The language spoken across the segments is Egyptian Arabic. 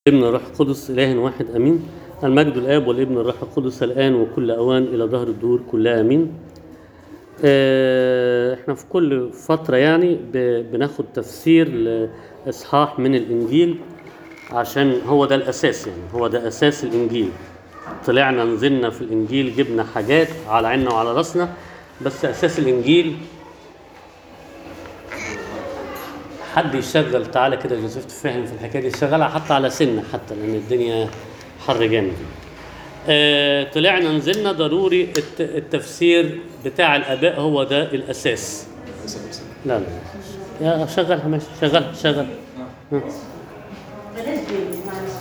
ابن الروح القدس إله واحد أمين المجد الآب والابن الروح القدس الآن وكل أوان إلى ظهر الدور كلها أمين آه، احنا في كل فترة يعني ب- بناخد تفسير لإصحاح من الإنجيل عشان هو ده الأساس يعني هو ده أساس الإنجيل طلعنا نزلنا في الإنجيل جبنا حاجات على عيننا وعلى راسنا بس أساس الإنجيل حد يشغل تعالى كده جوزيف تفهم في الحكايه دي شغلها حتى على سنه حتى لان الدنيا حر جامد آه طلعنا نزلنا ضروري الت- التفسير بتاع الاباء هو ده الاساس لا لا يا شغلها ماشي شغلها شغل بلاش بيبي معلش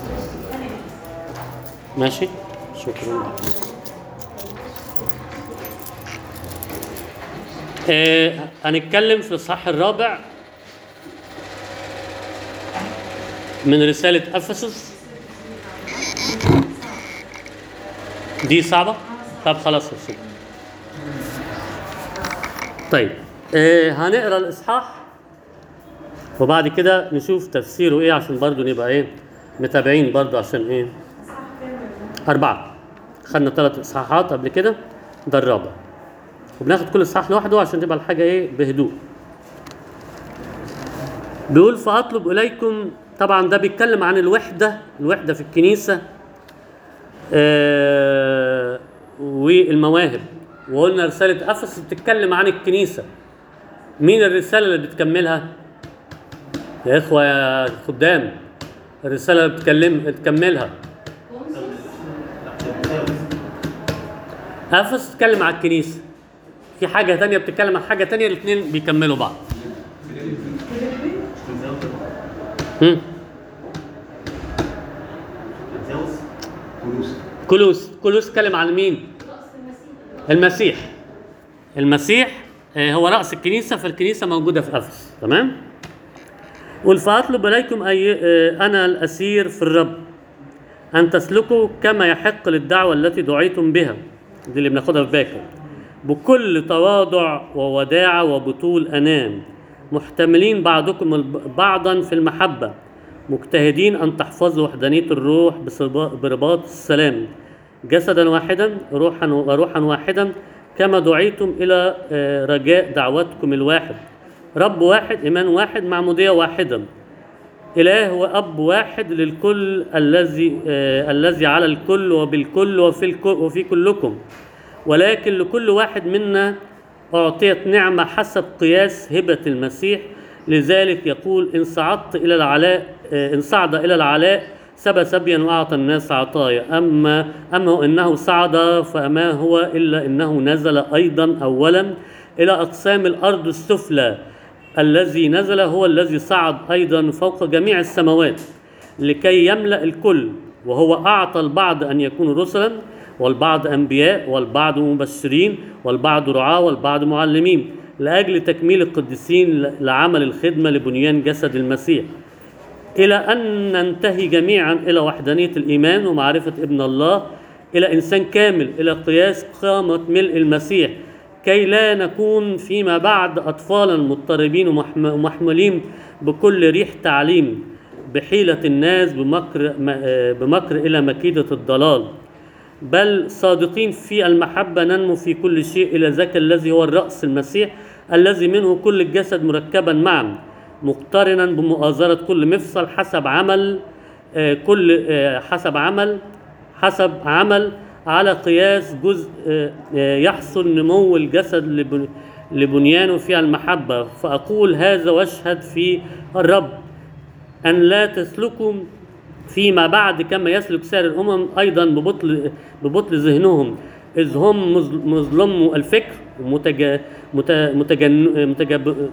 ماشي شكرا آه هنتكلم في الصح الرابع من رسالة أفسس دي صعبة؟ طب خلاص يا سيدي طيب آه هنقرا الإصحاح وبعد كده نشوف تفسيره إيه عشان برضو نبقى إيه متابعين برضو عشان إيه أربعة خدنا ثلاث إصحاحات قبل كده ده الرابع وبناخد كل إصحاح لوحده عشان تبقى الحاجة إيه بهدوء بيقول فأطلب إليكم طبعا ده بيتكلم عن الوحدة الوحدة في الكنيسة آه والمواهب وقلنا رسالة أفسس بتتكلم عن الكنيسة مين الرسالة اللي بتكملها؟ يا إخوة يا خدام الرسالة اللي بتكلم بتكملها أفسس بتتكلم عن الكنيسة في حاجة تانية بتتكلم عن حاجة تانية الاثنين بيكملوا بعض هم. كلوس كلوس اتكلم عن مين المسيح المسيح آه، هو رأس الكنيسة فالكنيسة موجودة في أفس تمام قل فأطلب إليكم أي آه، أنا الأسير في الرب أن تسلكوا كما يحق للدعوة التي دعيتم بها دي اللي بناخدها في باكر بكل تواضع ووداعة وبطول أنام محتملين بعضكم الب- بعضا في المحبة مجتهدين أن تحفظوا وحدانية الروح بصربا- برباط السلام جسدا واحدا روحا وروحا واحدا كما دعيتم إلى آه، رجاء دعوتكم الواحد رب واحد إيمان واحد معمودية واحدة إله وأب واحد للكل الذي آه الذي على الكل وبالكل وفي الكل وفي كلكم ولكن لكل واحد منا أعطيت نعمة حسب قياس هبة المسيح لذلك يقول إن صعدت إلى العلاء آه إن صعد إلى العلاء سبى سبيا وأعطى الناس عطايا أما أما إنه صعد فما هو إلا إنه نزل أيضا أولا إلى أقسام الأرض السفلى الذي نزل هو الذي صعد أيضا فوق جميع السماوات لكي يملأ الكل وهو أعطى البعض أن يكونوا رسلا والبعض أنبياء والبعض مبشرين والبعض رعاة والبعض معلمين لأجل تكميل القديسين لعمل الخدمة لبنيان جسد المسيح إلى أن ننتهي جميعا إلى وحدانية الإيمان ومعرفة ابن الله إلى إنسان كامل إلى قياس قامة ملء المسيح كي لا نكون فيما بعد أطفالا مضطربين ومحم- ومحمولين بكل ريح تعليم بحيلة الناس بمكر, م- آه، بمكر إلى مكيدة الضلال بل صادقين في المحبة ننمو في كل شيء إلى ذاك الذي هو الرأس المسيح الذي منه كل الجسد مركبا معا مقترنا بمؤازرة كل مفصل حسب عمل آه، كل آه، حسب عمل حسب عمل على قياس جزء آه، آه، يحصل نمو الجسد لبن- لبنيانه في المحبة فأقول هذا واشهد في الرب أن لا تسلكوا فيما بعد كما يسلك سائر الأمم أيضا ببطل ببطل ذهنهم إذ هم مظ- مظلمو الفكر ومتج- مت- متجن- متجب-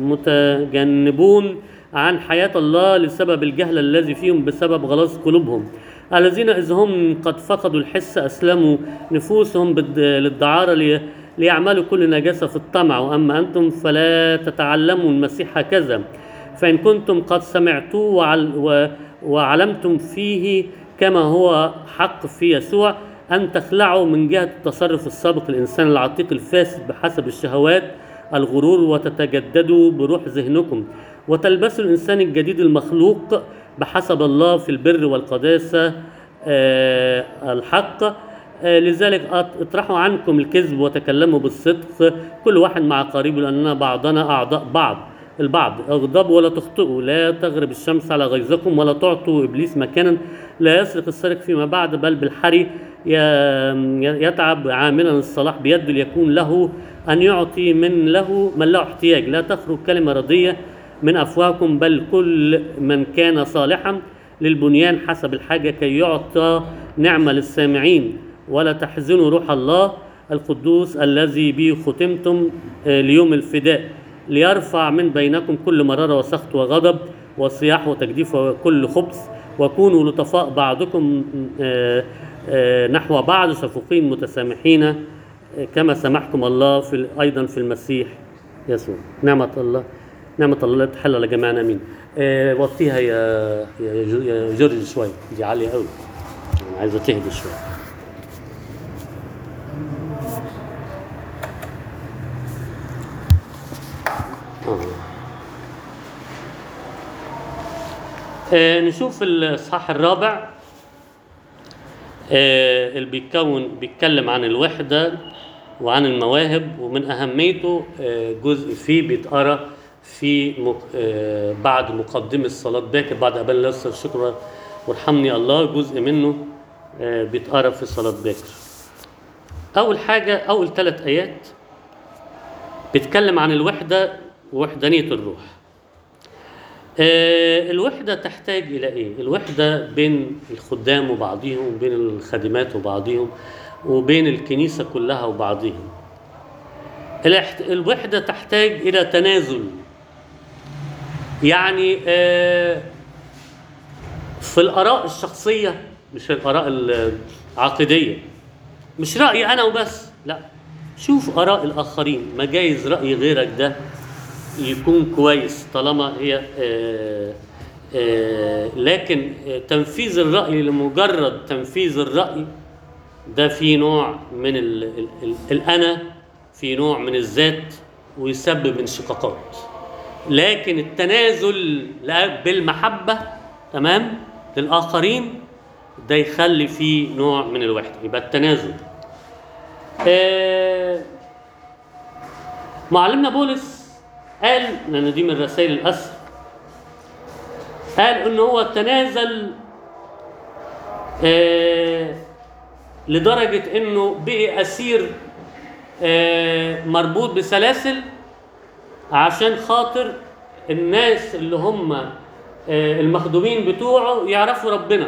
متجنبون عن حياة الله لسبب الجهل الذي فيهم بسبب غلاظ قلوبهم الذين إذ هم قد فقدوا الحس أسلموا نفوسهم بالد- للدعارة لي- ليعملوا كل نجاسة في الطمع وأما أنتم فلا تتعلموا المسيح هكذا فإن كنتم قد سمعتوه وعل و وعلمتم فيه كما هو حق في يسوع أن تخلعوا من جهة التصرف السابق الإنسان العتيق الفاسد بحسب الشهوات الغرور وتتجددوا بروح ذهنكم وتلبسوا الإنسان الجديد المخلوق بحسب الله في البر والقداسة آه، الحق آه، لذلك أط- اطرحوا عنكم الكذب وتكلموا بالصدق كل واحد مع قريبه لأننا بعضنا أعضاء بعض البعض اغضبوا ولا تخطئوا لا تغرب الشمس على غيظكم ولا تعطوا ابليس مكانا لا يسرق السارق فيما بعد بل بالحري ي- يتعب عاملا الصلاح بيده ليكون له ان يعطي من له من له احتياج لا تخرج كلمه رضيه من افواهكم بل كل من كان صالحا للبنيان حسب الحاجه كي يعطى نعمه للسامعين ولا تحزنوا روح الله القدوس الذي به ختمتم آه، ليوم الفداء ليرفع من بينكم كل مرارة وسخط وغضب وصياح وتجديف وكل خبث وكونوا لطفاء بعضكم آه، آه، نحو بعض شفوقين متسامحين آه، كما سمحكم الله في أيضا في المسيح يسوع نعمة الله نعمة الله لا تحل على جميعنا امين آه، وطيها يا يا جو- يا جورج شوي دي عالية قوي أنا عايزة تهدي شوي آه. آه، نشوف الإصحاح الرابع آه، اللي بيتكون بيتكلم عن الوحدة وعن المواهب ومن أهميته آه، جزء فيه بيتقرا في مق- آه، بعد مقدمة صلاة باكر بعد أبان لسه الشكر وارحمني الله جزء منه آه، بيتقرا في صلاة باكر أول حاجة أول ثلاث آيات بيتكلم عن الوحدة ووحدانية الروح آه، الوحدة تحتاج إلى إيه؟ الوحدة بين الخدام وبعضهم وبين الخادمات وبعضهم وبين الكنيسة كلها وبعضهم الاحت- الوحدة تحتاج إلى تنازل يعني آه، في الآراء الشخصية مش الآراء العقدية مش رأيي أنا وبس لا شوف آراء الآخرين ما جايز رأي غيرك ده يكون كويس طالما هي آه، آه، لكن آه، تنفيذ الرأي لمجرد تنفيذ الرأي ده في نوع من ال ال ال الأنا في نوع من الذات ويسبب انشقاقات لكن التنازل لا- بالمحبة تمام للآخرين ده يخلي فيه نوع من الوحدة يبقى التنازل آه معلمنا بولس قال لان دي من رسائل الاسر قال ان هو تنازل آه لدرجه انه بقي اسير آه مربوط بسلاسل عشان خاطر الناس اللي هم آه المخدومين بتوعه يعرفوا ربنا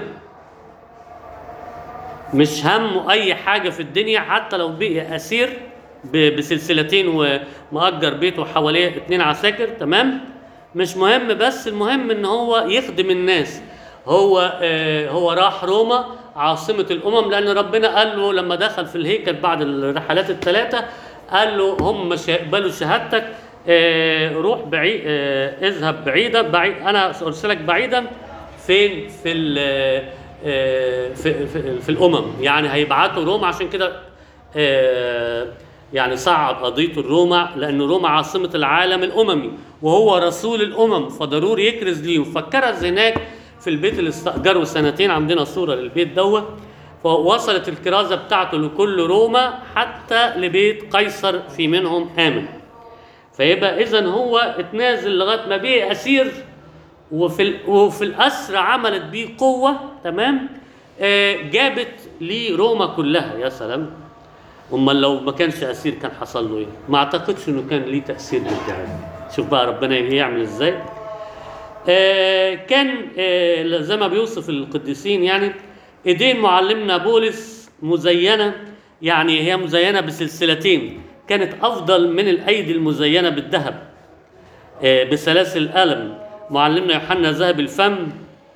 مش همه اي حاجه في الدنيا حتى لو بقي اسير ب- بسلسلتين ومأجر بيته حواليه اتنين عساكر تمام مش مهم بس المهم ان هو يخدم الناس هو آه هو راح روما عاصمة الأمم لأن ربنا قال له لما دخل في الهيكل بعد الرحلات الثلاثة قال له هم مش هيقبلوا شهادتك آه روح بعيد آه اذهب بعيدا بعيد أنا أرسلك بعيدا فين في ال آه، في, في, في الامم يعني هيبعتوا روما عشان كده آه، يعني صعد قضيته الروما لان روما عاصمه العالم الاممي وهو رسول الامم فضروري يكرز ليهم فكرز هناك في البيت اللي استاجره سنتين عندنا صوره للبيت دوت فوصلت الكرازه بتاعته لكل روما حتى لبيت قيصر في منهم امن فيبقى اذا هو اتنازل لغايه ما بقي اسير وفي ال... وفي الاسر عملت بيه قوه تمام آه جابت ليه روما كلها يا سلام امال لو ما كانش اسير كان حصل له ايه ما اعتقدش انه كان ليه تاثير بالجهاد شوف بقى ربنا يعمل ازاي آه كان آه زي ما بيوصف القديسين يعني ايدين معلمنا بولس مزينه يعني هي مزينه بسلسلتين كانت افضل من الايدي المزينه بالذهب آه بسلاسل القلم معلمنا يوحنا ذهب الفم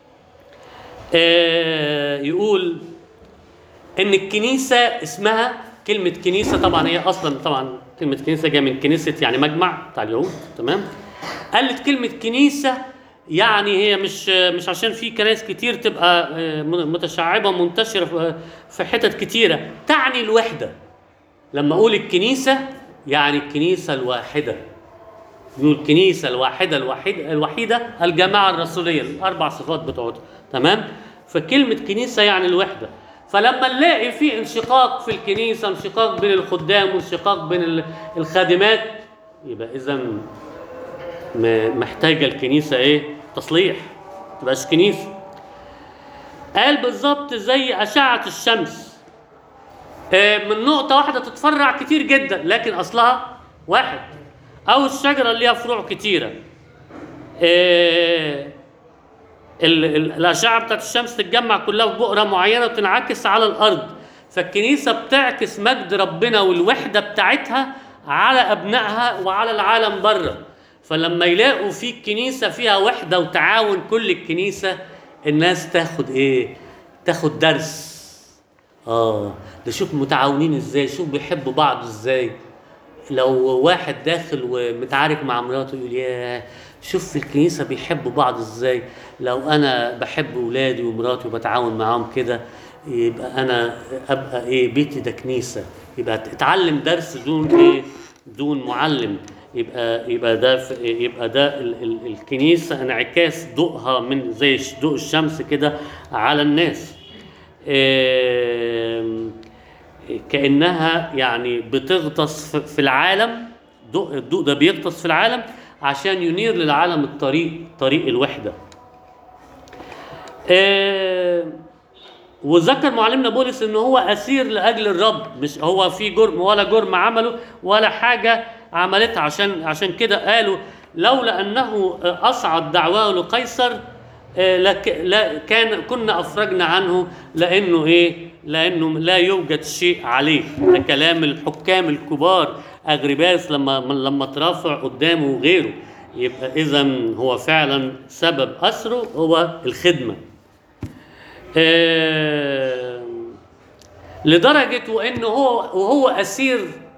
آه يقول ان الكنيسه اسمها كلمه كنيسه طبعا هي اصلا طبعا كلمه كنيسه جايه من كنيسه يعني مجمع بتاع اليهود تمام قالت كلمه كنيسه يعني هي مش مش عشان في كنائس كتير تبقى آه، متشعبه منتشره في- في حتت كتيره تعني الوحده لما اقول الكنيسه يعني الكنيسه الواحده يقول الكنيسة الواحدة الوحيدة الوحيدة الجماعة الرسولية الأربع صفات بتوعتها تمام فكلمة كنيسة يعني الوحدة فلما نلاقي في انشقاق في الكنيسة انشقاق بين الخدام وانشقاق بين ال- الخادمات يبقى إذا م- محتاجة الكنيسة إيه؟ تصليح ما تبقاش كنيسة قال بالظبط زي أشعة الشمس آه، من نقطة واحدة تتفرع كتير جدا لكن أصلها واحد أو الشجرة اللي ليها فروع كتيرة آه، ال- ال- الأشعة بتاعت الشمس تتجمع كلها في بؤرة معينة وتنعكس على الأرض فالكنيسة بتعكس مجد ربنا والوحدة بتاعتها على أبنائها وعلى العالم بره فلما يلاقوا في الكنيسة فيها وحدة وتعاون كل الكنيسة الناس تاخد إيه؟ تاخد درس آه ده شوف متعاونين إزاي شوف بيحبوا بعض إزاي لو واحد داخل ومتعارك مع مراته يقول ياه شوف في الكنيسة بيحبوا بعض ازاي لو انا بحب ولادي ومراتي وبتعاون معاهم كده يبقى انا ابقى ايه بيتي ده كنيسة يبقى اتعلم درس دون ايه دون معلم يبقى يبقى ده ف- يبقى ده ال ال الكنيسة انعكاس ضوءها من زي ش- ضوء الشمس كده على الناس آم، كانها يعني بتغطس في- في العالم ضوء الضوء ده بيغطس في العالم عشان ينير للعالم الطريق طريق الوحده آه، وذكر معلمنا بولس ان هو اسير لاجل الرب مش هو في جرم ولا جرم عمله ولا حاجه عملتها عشان عشان كده قالوا لولا انه اصعد دعواه لقيصر آه، لك لا كان كنا افرجنا عنه لانه ايه لانه لا يوجد شيء عليه ده كلام الحكام الكبار اغرباس لما لما ترافع قدامه وغيره يبقى اذا هو فعلا سبب اسره هو الخدمه آه، لدرجة وإنه هو وهو أسير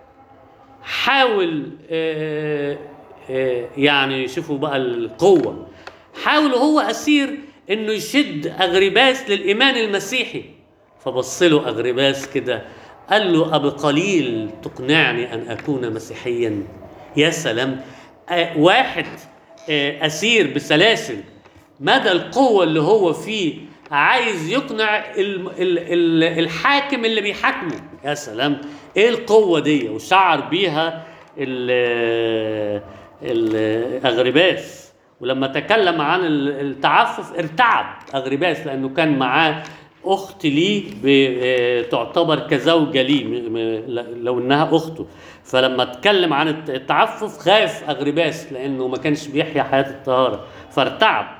حاول آه، آه، يعني شوفوا بقى القوة حاول هو أسير إنه يشد أغرباس للإيمان المسيحي فبص له أغرباس كده قال له أبي قليل تقنعني أن أكون مسيحيا يا سلام آه، واحد آه، أسير بسلاسل مدى القوة اللي هو فيه عايز يقنع ال ال ال الحاكم اللي بيحاكمه يا سلام ايه القوة دي وشعر بيها ال ال اغرباس ولما تكلم عن ال- التعفف ارتعب اغرباس لانه كان معاه اخت ليه ب- آه، تعتبر كزوجه ليه م- م- ل- لو انها اخته فلما اتكلم عن الت- التعفف خاف اغرباس لانه ما كانش بيحيا حياه الطهاره فارتعب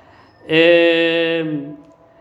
آم،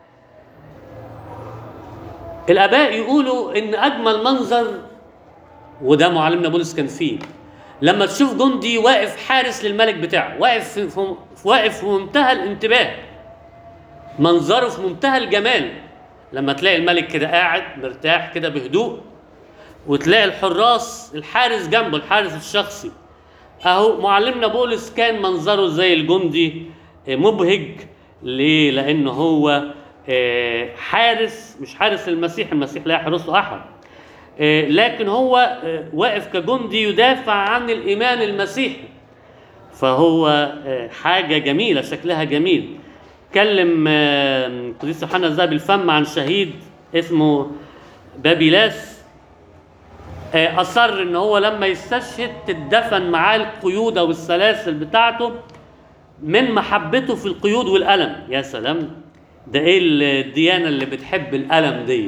الاباء يقولوا ان اجمل منظر وده معلمنا بولس كان فيه لما تشوف جندي واقف حارس للملك بتاعه واقف في في- واقف في منتهى الانتباه منظره في منتهى الجمال لما تلاقي الملك كده قاعد مرتاح كده بهدوء وتلاقي الحراس الحارس جنبه الحارس الشخصي اهو معلمنا بولس كان منظره زي الجندي آه، مبهج ليه لانه هو آه، حارس مش حارس المسيح المسيح لا يحرسه احد آه، لكن هو آه، واقف كجندي يدافع عن الايمان المسيحي فهو آه، حاجه جميله شكلها جميل كلم آه، قديس يوحنا ذهب الفم عن شهيد اسمه بابيلاس آه، اصر ان هو لما يستشهد تدفن معاه القيود او السلاسل بتاعته من محبته في القيود والالم يا سلام ده ايه الديانه اللي بتحب الالم دي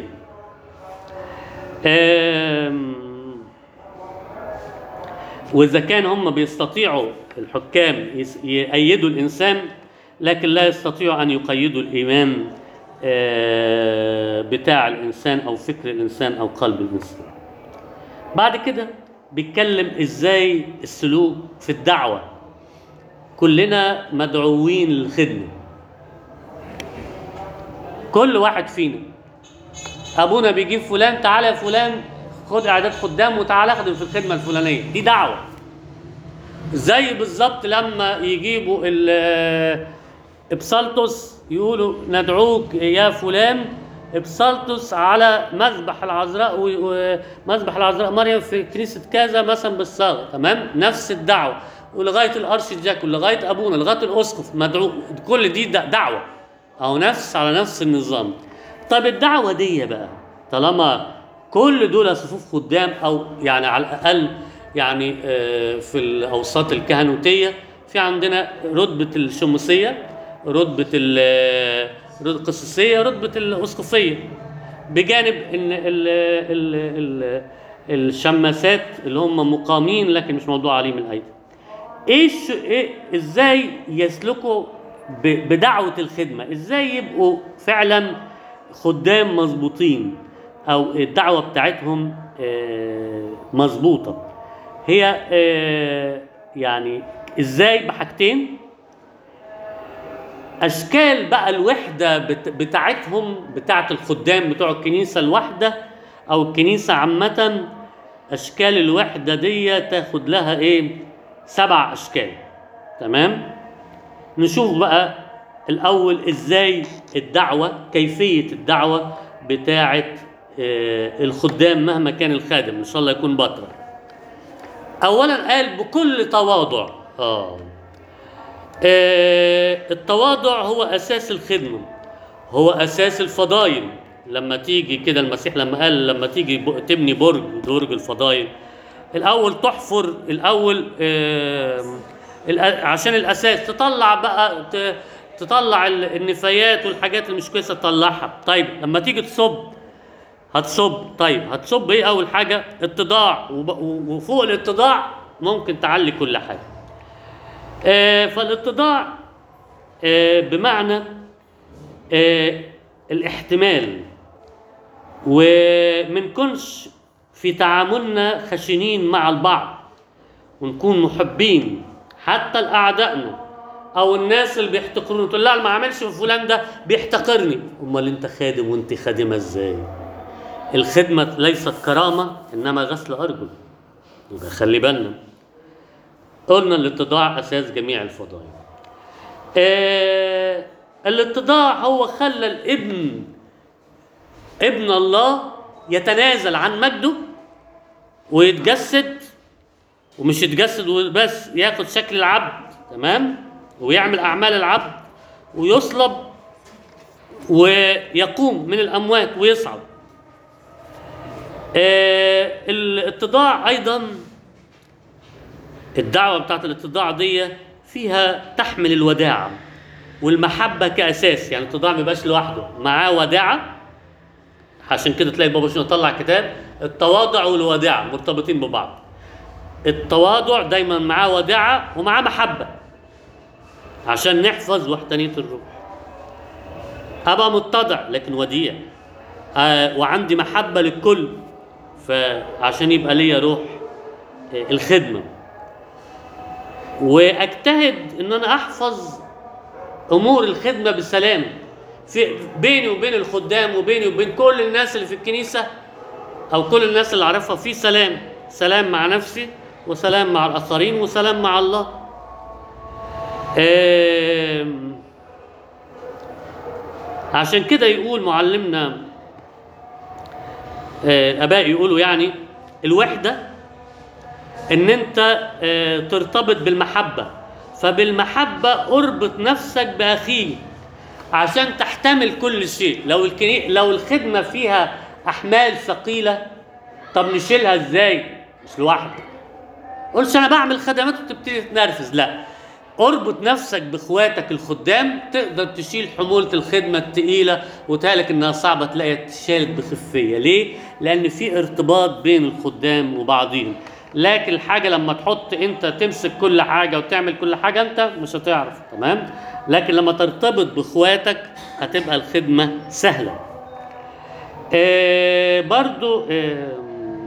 آم، واذا كان هم بيستطيعوا الحكام يس- يأيدوا الانسان لكن لا يستطيعوا ان يقيدوا الايمان آه، بتاع الانسان او فكر الانسان او قلب الانسان بعد كده بيتكلم ازاي السلوك في الدعوه كلنا مدعوين للخدمه كل واحد فينا ابونا بيجيب فلان تعالى يا فلان خد اعداد خدام وتعالى اخدم في الخدمه الفلانيه دي دعوه زي بالظبط لما يجيبوا ال- ابسلطس يقولوا ندعوك يا فلان بسالتوس على مذبح العذراء و- ومذبح العذراء مريم في كنيسه كذا مثلا بالصاغه تمام نفس الدعوه ولغايه الارشدياكون لغايه ابونا لغايه الاسقف مدعو كل دي د- دعوه او نفس على نفس النظام طب الدعوه دي بقى طالما كل دول صفوف خدام او يعني على الاقل يعني آه، في الاوساط الكهنوتيه في عندنا رتبه الشموسيه رتبه ال- رتبة القسيسيه رتبه الاسقفيه بجانب ان ال ال ال الشماسات اللي هم مقامين لكن مش موضوع عليهم الايدي ايه الش... إيه ازاي يسلكوا ب... بدعوه الخدمه ازاي يبقوا فعلا خدام مظبوطين او الدعوه بتاعتهم آه، مظبوطه هي آه، يعني ازاي بحاجتين اشكال بقى الوحده بت- بتاعتهم بتاعت الخدام بتوع الكنيسه الواحده او الكنيسه عامه اشكال الوحده دي تاخد لها ايه سبع اشكال تمام نشوف بقى الاول ازاي الدعوه كيفيه الدعوه بتاعت آه، الخدام مهما كان الخادم ان شاء الله يكون بطرة اولا قال بكل تواضع اه آه، التواضع هو اساس الخدمه هو اساس الفضائل لما تيجي كده المسيح لما قال لما تيجي ب- تبني برج برج الفضائل الاول تحفر الاول آم، الأ- عشان الاساس تطلع بقى ت- تطلع ال- النفايات والحاجات اللي مش كويسه تطلعها طيب لما تيجي تصب هتصب طيب هتصب ايه اول حاجه اتضاع وب- وفوق الاتضاع ممكن تعلي كل حاجه آه، فالاتضاع آه، بمعنى آه، الاحتمال ومنكونش في تعاملنا خشنين مع البعض ونكون محبين حتى لأعدائنا أو الناس اللي بيحتقروني تقول لا أنا ما عملش في فلان ده بيحتقرني أمال أنت خادم وأنت خادمة إزاي الخدمة ليست كرامة إنما غسل أرجل يبقى خلي بالنا قلنا الاتضاع اساس جميع الفضائل آه الاتضاع هو خلى الابن ابن الله يتنازل عن مجده ويتجسد ومش يتجسد وبس ياخد شكل العبد تمام ويعمل اعمال العبد ويصلب ويقوم من الاموات ويصعد آه الاتضاع ايضا الدعوة بتاعت الاتضاع دي فيها تحمل الوداعة والمحبة كأساس يعني الاتضاع ما يبقاش لوحده معاه وداعة عشان كده تلاقي بابا شنو طلع كتاب التواضع والوداعة مرتبطين ببعض التواضع دايما معاه وداعة ومعاه محبة عشان نحفظ وحدانية الروح أبقى متضع لكن وديع آه وعندي محبة للكل فعشان يبقى ليا روح آه الخدمة واجتهد ان انا احفظ امور الخدمه بسلام في بيني وبين الخدام وبيني وبين كل الناس اللي في الكنيسه او كل الناس اللي اعرفها في سلام سلام مع نفسي وسلام مع الاخرين وسلام مع الله آم، عشان كده يقول معلمنا آه، الاباء يقولوا يعني الوحده ان انت آه، ترتبط بالمحبه فبالمحبه اربط نفسك باخيك عشان تحتمل كل شيء لو الكني... لو الخدمه فيها احمال ثقيله طب نشيلها ازاي مش لوحدك قولش انا بعمل خدمات وتبتدي تنرفز لا اربط نفسك باخواتك الخدام تقدر تشيل حمولة الخدمة التقيلة وتهلك انها صعبة تلاقيها اتشالت بخفية ليه؟ لان في ارتباط بين الخدام وبعضهم لكن الحاجة لما تحط انت تمسك كل حاجة وتعمل كل حاجة انت مش هتعرف تمام؟ لكن لما ترتبط باخواتك هتبقى الخدمة سهلة آه برضو آه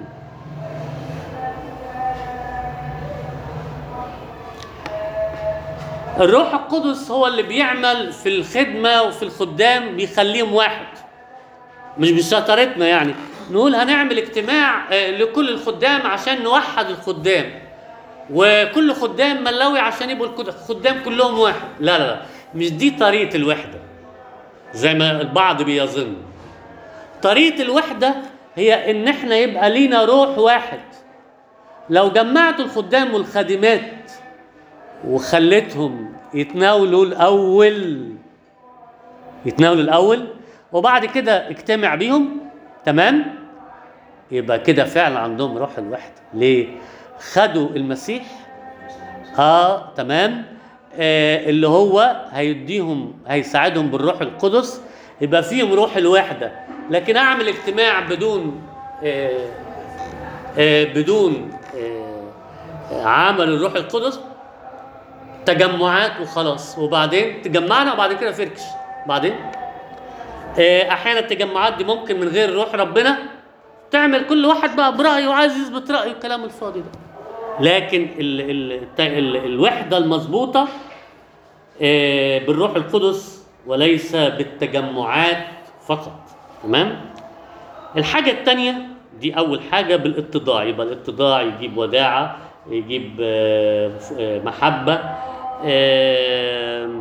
الروح القدس هو اللي بيعمل في الخدمة وفي الخدام بيخليهم واحد مش بشطارتنا يعني نقول هنعمل اجتماع آه، لكل الخدام عشان نوحد الخدام وكل خدام ملوي عشان يبقوا الكد- الخدام كلهم واحد لا لا لا مش دي طريقة الوحدة زي ما البعض بيظن طريقة الوحدة هي إن إحنا يبقى لينا روح واحد لو جمعت الخدام والخادمات وخليتهم يتناولوا الأول يتناولوا الأول وبعد كده اجتمع بيهم تمام يبقى كده فعلا عندهم روح الوحدة ليه؟ خدوا المسيح اه تمام آه اللي هو هيديهم هيساعدهم بالروح القدس يبقى فيهم روح الوحدة لكن اعمل اجتماع بدون آه آه بدون آه آه، عمل الروح القدس تجمعات وخلاص وبعدين تجمعنا وبعد كده فركش بعدين آه، احيانا التجمعات دي ممكن من غير روح ربنا تعمل كل واحد بقى برايه وعايز يثبت رايه الكلام الفاضي ده لكن ال ال الت- ال الوحده المظبوطه آه، بالروح القدس وليس بالتجمعات فقط تمام الحاجه الثانيه دي اول حاجه بالاتضاع يبقى الاتضاع يجيب وداعه يجيب آه، ف- آه، محبه آه،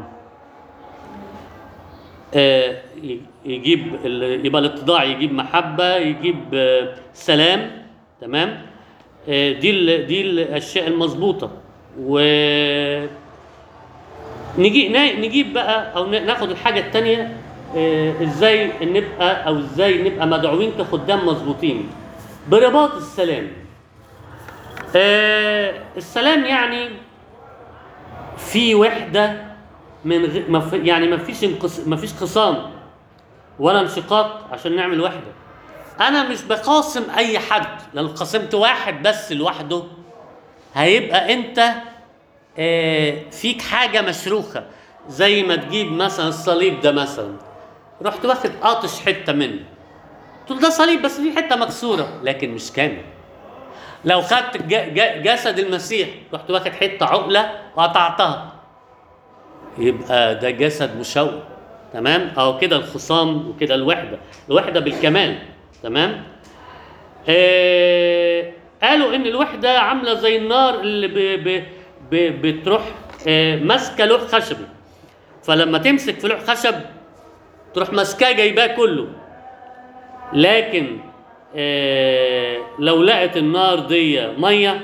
آه، ي- يجيب ال- يبقى الاتضاع يجيب محبة يجيب آه، سلام تمام آه، دي ال- دي الأشياء المظبوطة و نجي نا- نجيب بقى أو ن- ناخد الحاجة التانية آه، ازاي نبقى أو ازاي نبقى مدعوين كخدام مظبوطين برباط السلام آه، السلام يعني في وحده من غ... ما في... يعني ما فيش انقص... ما فيش خصام ولا انشقاق عشان نعمل وحده انا مش بقاسم اي حد لو قسمت واحد بس لوحده هيبقى انت آه فيك حاجه مشروخه زي ما تجيب مثلا الصليب ده مثلا رحت واخد قاطش حته منه تقول ده صليب بس في حته مكسوره لكن مش كامل لو خدت ج- ج- جسد المسيح رحت واخد حته عقله وقطعتها يبقى ده جسد مشوه تمام او كده الخصام وكده الوحده الوحده بالكمال تمام آه قالوا ان الوحده عامله زي النار اللي ب ب ب بتروح آه ماسكه لوح خشبي فلما تمسك في لوح خشب تروح ماسكاه جايباه كله لكن آه لو لقت النار دي ميه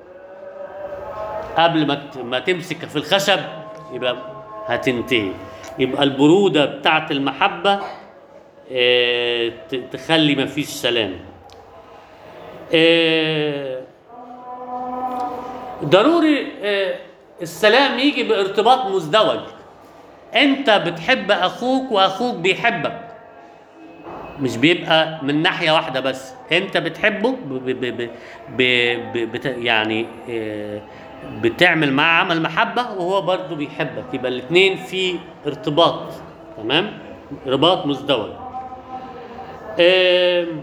قبل ما ت- ما تمسك في الخشب يبقى هتنتهي يبقى البرودة بتاعت المحبة آه، ت- تخلي مفيش سلام آه، ضروري آه، السلام يجي بارتباط مزدوج انت بتحب اخوك واخوك بيحبك مش بيبقى من ناحيه واحده بس انت بتحبه ب ب ب ب ب ب بت يعني آه، بتعمل معاه عمل محبه وهو برضه بيحبك يبقى الاثنين في ارتباط تمام رباط مزدوج آم،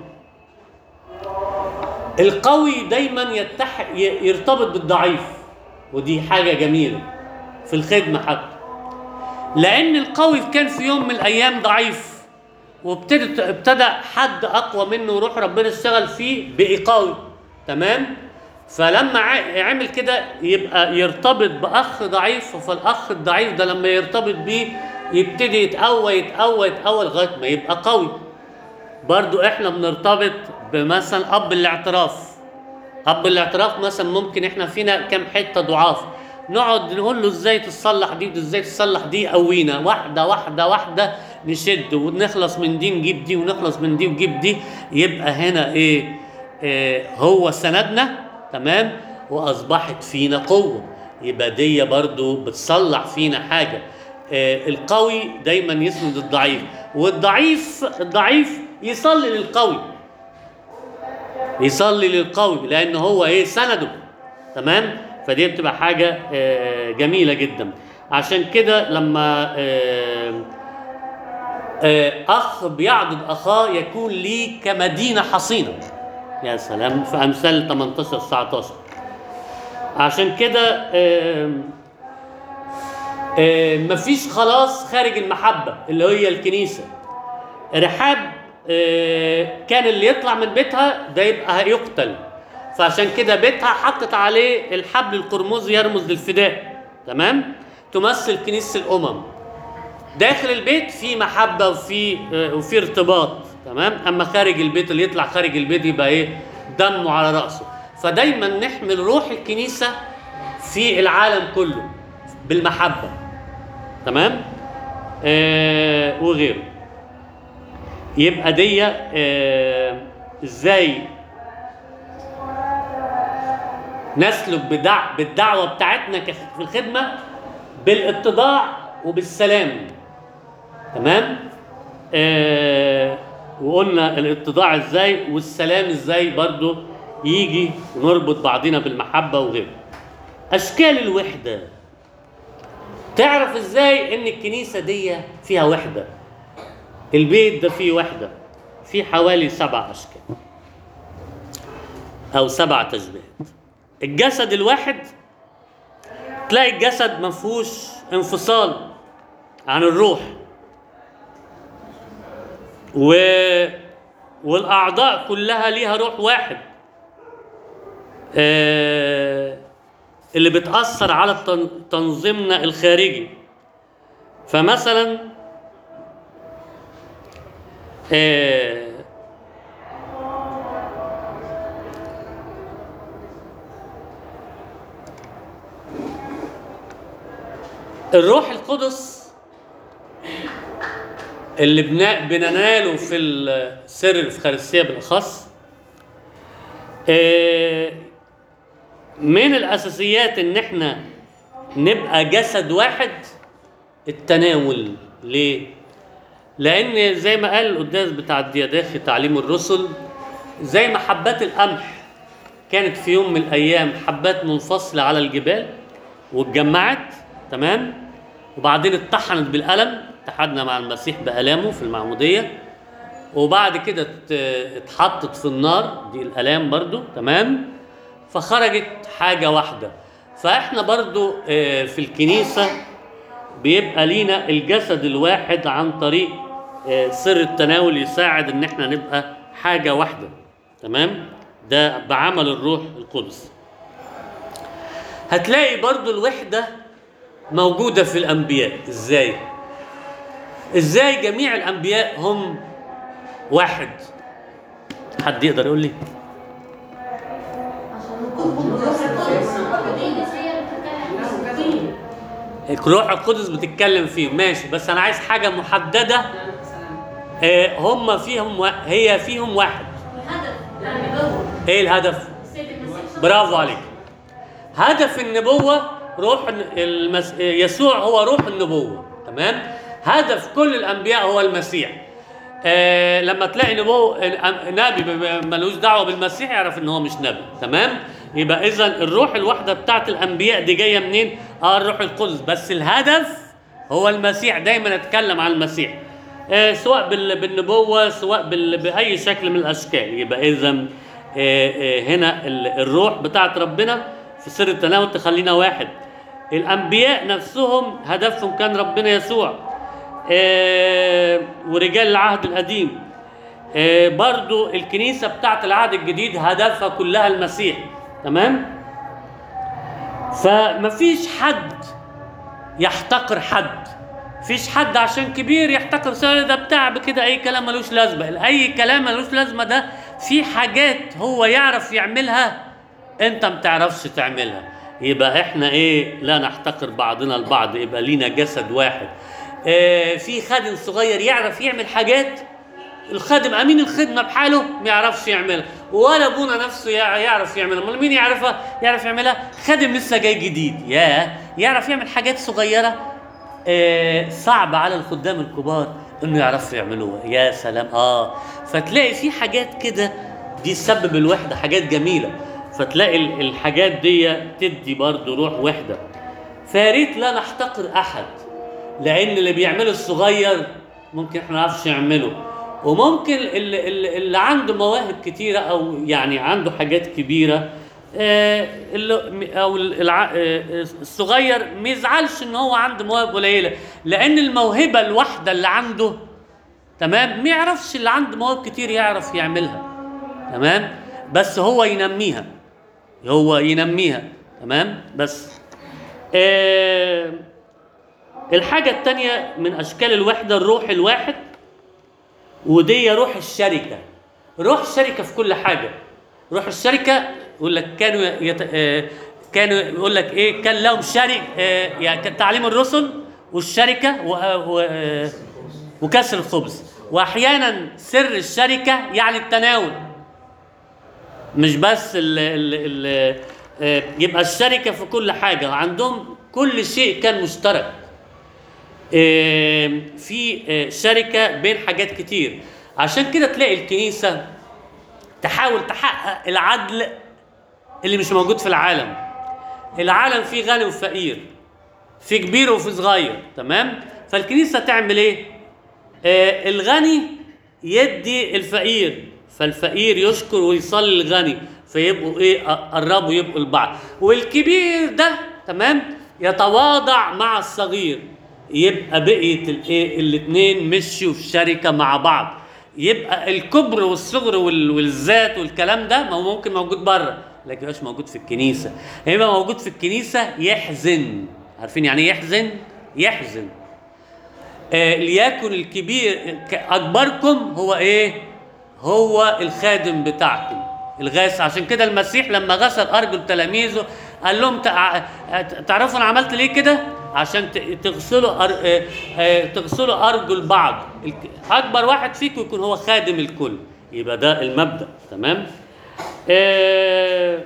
القوي دايما يتح ي- يرتبط بالضعيف ودي حاجه جميله في الخدمه حتى لان القوي كان في يوم من الايام ضعيف وابتدت ابتدى حد اقوى منه وروح ربنا اشتغل فيه بقي قوي تمام فلما ع- عمل كده يبقى يرتبط باخ ضعيف فالاخ الضعيف ده لما يرتبط بيه يبتدي يتقوى يتقوى يتقوى لغايه ما يبقى قوي برضو احنا بنرتبط بمثلا اب الاعتراف اب الاعتراف مثلا ممكن احنا فينا كام حته ضعاف نقعد نقول له ازاي تصلح دي وازاي تصلح دي قوينا واحده واحده واحده نشد ونخلص من دي نجيب دي ونخلص من دي ونجيب دي يبقى هنا ايه, إيه هو سندنا تمام واصبحت فينا قوه يبقى دي برضو بتصلح فينا حاجه إيه القوي دايما يسند الضعيف والضعيف الضعيف يصلي للقوي يصلي للقوي لان هو ايه سنده تمام فدي بتبقى حاجه آه، جميله جدا عشان كده لما آه، آه، اخ بيعضد اخاه يكون ليه كمدينه حصينه يا سلام في امثال 18 19 عشان كده آه، آه، مفيش خلاص خارج المحبه اللي هي الكنيسه رحاب آه، كان اللي يطلع من بيتها ده يبقى هيقتل فعشان كده بيتها حطت عليه الحبل القرمزي يرمز للفداء تمام تمثل كنيسه الامم داخل البيت في محبه وفي آه، وفي ارتباط تمام اما خارج البيت اللي يطلع خارج البيت يبقى ايه دمه على راسه فدايما نحمل روح الكنيسه في العالم كله بالمحبه تمام آه وغيره يبقى دي آه ازاي نسلك بدع بالدعوه بتاعتنا كخ- في الخدمه بالاتضاع وبالسلام تمام آه وقلنا الاتضاع ازاي والسلام ازاي برضو يجي ونربط بعضنا بالمحبه وغيره اشكال الوحده تعرف ازاي ان الكنيسه دي فيها وحده البيت ده فيه وحده في حوالي سبع اشكال او سبع تشبيهات الجسد الواحد تلاقي الجسد ما فيهوش انفصال عن الروح و والاعضاء كلها ليها روح واحد آه اللي بتاثر على التن- تنظيمنا الخارجي فمثلا آه الروح القدس اللي بنا- بنناله في السر الفخارسية بالأخص آه، من الأساسيات إن إحنا نبقى جسد واحد التناول ليه؟ لأن زي ما قال القداس بتاع الدياداخي تعليم الرسل زي ما حبات القمح كانت في يوم من الأيام حبات منفصلة على الجبال واتجمعت تمام وبعدين اتطحنت بالقلم اتحدنا مع المسيح بآلامه في المعمودية وبعد كده ات- اتحطت في النار دي الآلام برضو تمام فخرجت حاجة واحدة فاحنا برضو آه، في الكنيسة بيبقى لينا الجسد الواحد عن طريق آه، سر التناول يساعد ان احنا نبقى حاجة واحدة تمام ده بعمل الروح القدس هتلاقي برضو الوحدة موجودة في الأنبياء إزاي؟ إزاي جميع الأنبياء هم واحد؟ حد يقدر يقول لي؟ الروح القدس بتتكلم فيه ماشي بس أنا عايز حاجة محددة آه، هم فيهم وا- هي فيهم واحد الهدف النبوة إيه الهدف؟ السيد المسيح برافو عليك هدف النبوة روح المس... يسوع هو روح النبوة تمام هدف كل الأنبياء هو المسيح آه لما تلاقي نبو نبي ب- ملوش دعوة بالمسيح يعرف ان هو مش نبي تمام يبقى اذا الروح الواحدة بتاعت الأنبياء دي جاية منين اه الروح القدس بس الهدف هو المسيح دايما اتكلم عن المسيح آه سواء بال- بالنبوة سواء بال- بأي شكل من الأشكال يبقى إذا هنا ال- الروح بتاعت ربنا في سر التناول تخلينا واحد الأنبياء نفسهم هدفهم كان ربنا يسوع آه ورجال العهد القديم آه برضو الكنيسة بتاعت العهد الجديد هدفها كلها المسيح تمام فمفيش حد يحتقر حد فيش حد عشان كبير يحتقر سؤال ده بتاع كده اي كلام ملوش لازمه اي كلام ملوش لازمه ده في حاجات هو يعرف يعملها انت ما تعرفش تعملها يبقى احنا ايه لا نحتقر بعضنا البعض يبقى لينا جسد واحد اه في خادم صغير يعرف يعمل حاجات الخادم امين الخدمه بحاله ما يعرفش يعملها ولا ابونا نفسه يع- يعرف يعملها امال مين يعرفها يعرف يعملها خادم لسه جاي جديد يا يعرف يعمل حاجات صغيره آه صعب على الخدام الكبار انه يعرفوا يعملوها يا سلام اه فتلاقي في حاجات كده دي تسبب الوحده حاجات جميله فتلاقي ال- الحاجات دي تدي برضو روح وحده فيا ريت لا نحتقر احد لان اللي بيعمله الصغير ممكن احنا ما نعرفش نعمله وممكن اللي, اللي, اللي عنده مواهب كتيره او يعني عنده حاجات كبيره آه، اللي او الع- آه، الصغير ما يزعلش ان هو عنده مواهب قليله لان الموهبه الواحده اللي عنده تمام ما يعرفش اللي عنده مواهب كتير يعرف يعملها تمام بس هو ينميها هو ينميها تمام بس آه الحاجة التانية من أشكال الوحدة الروح الواحد ودي روح الشركة روح الشركة في كل حاجة روح الشركة يقول لك كانوا يت... آه، كانوا يقول لك ايه كان لهم شرك آه، يعني كان تعليم الرسل والشركة و... و... آه، وكسر الخبز واحيانا سر الشركة يعني التناول مش بس ال ال ال آه، يبقى الشركة في كل حاجة عندهم كل شيء كان مشترك آه، في آه، شركة بين حاجات كتير عشان كده تلاقي الكنيسة تحاول تحقق العدل اللي مش موجود في العالم العالم فيه غني وفقير في كبير وفي صغير تمام فالكنيسة تعمل ايه آه الغني يدي الفقير فالفقير يشكر ويصلي الغني فيبقوا ايه قربوا يبقوا البعض والكبير ده تمام يتواضع مع الصغير يبقى بقية الايه الاثنين مشوا في شركة مع بعض يبقى الكبر والصغر وال- والذات والكلام ده ما هو ممكن موجود بره لكن مش موجود في الكنيسة هيبقى موجود في الكنيسة يحزن عارفين يعني ايه يحزن يحزن آه ليكن الكبير ك- اكبركم هو ايه هو الخادم بتاعكم الغاس عشان كده المسيح لما غسل ارجل تلاميذه قال لهم تع- تعرفوا انا عملت ليه كده عشان ت- تغسلوا أر... آه، آه، تغسلوا ارجل بعض الك- اكبر واحد فيكم يكون هو خادم الكل يبقى ده المبدا تمام آه،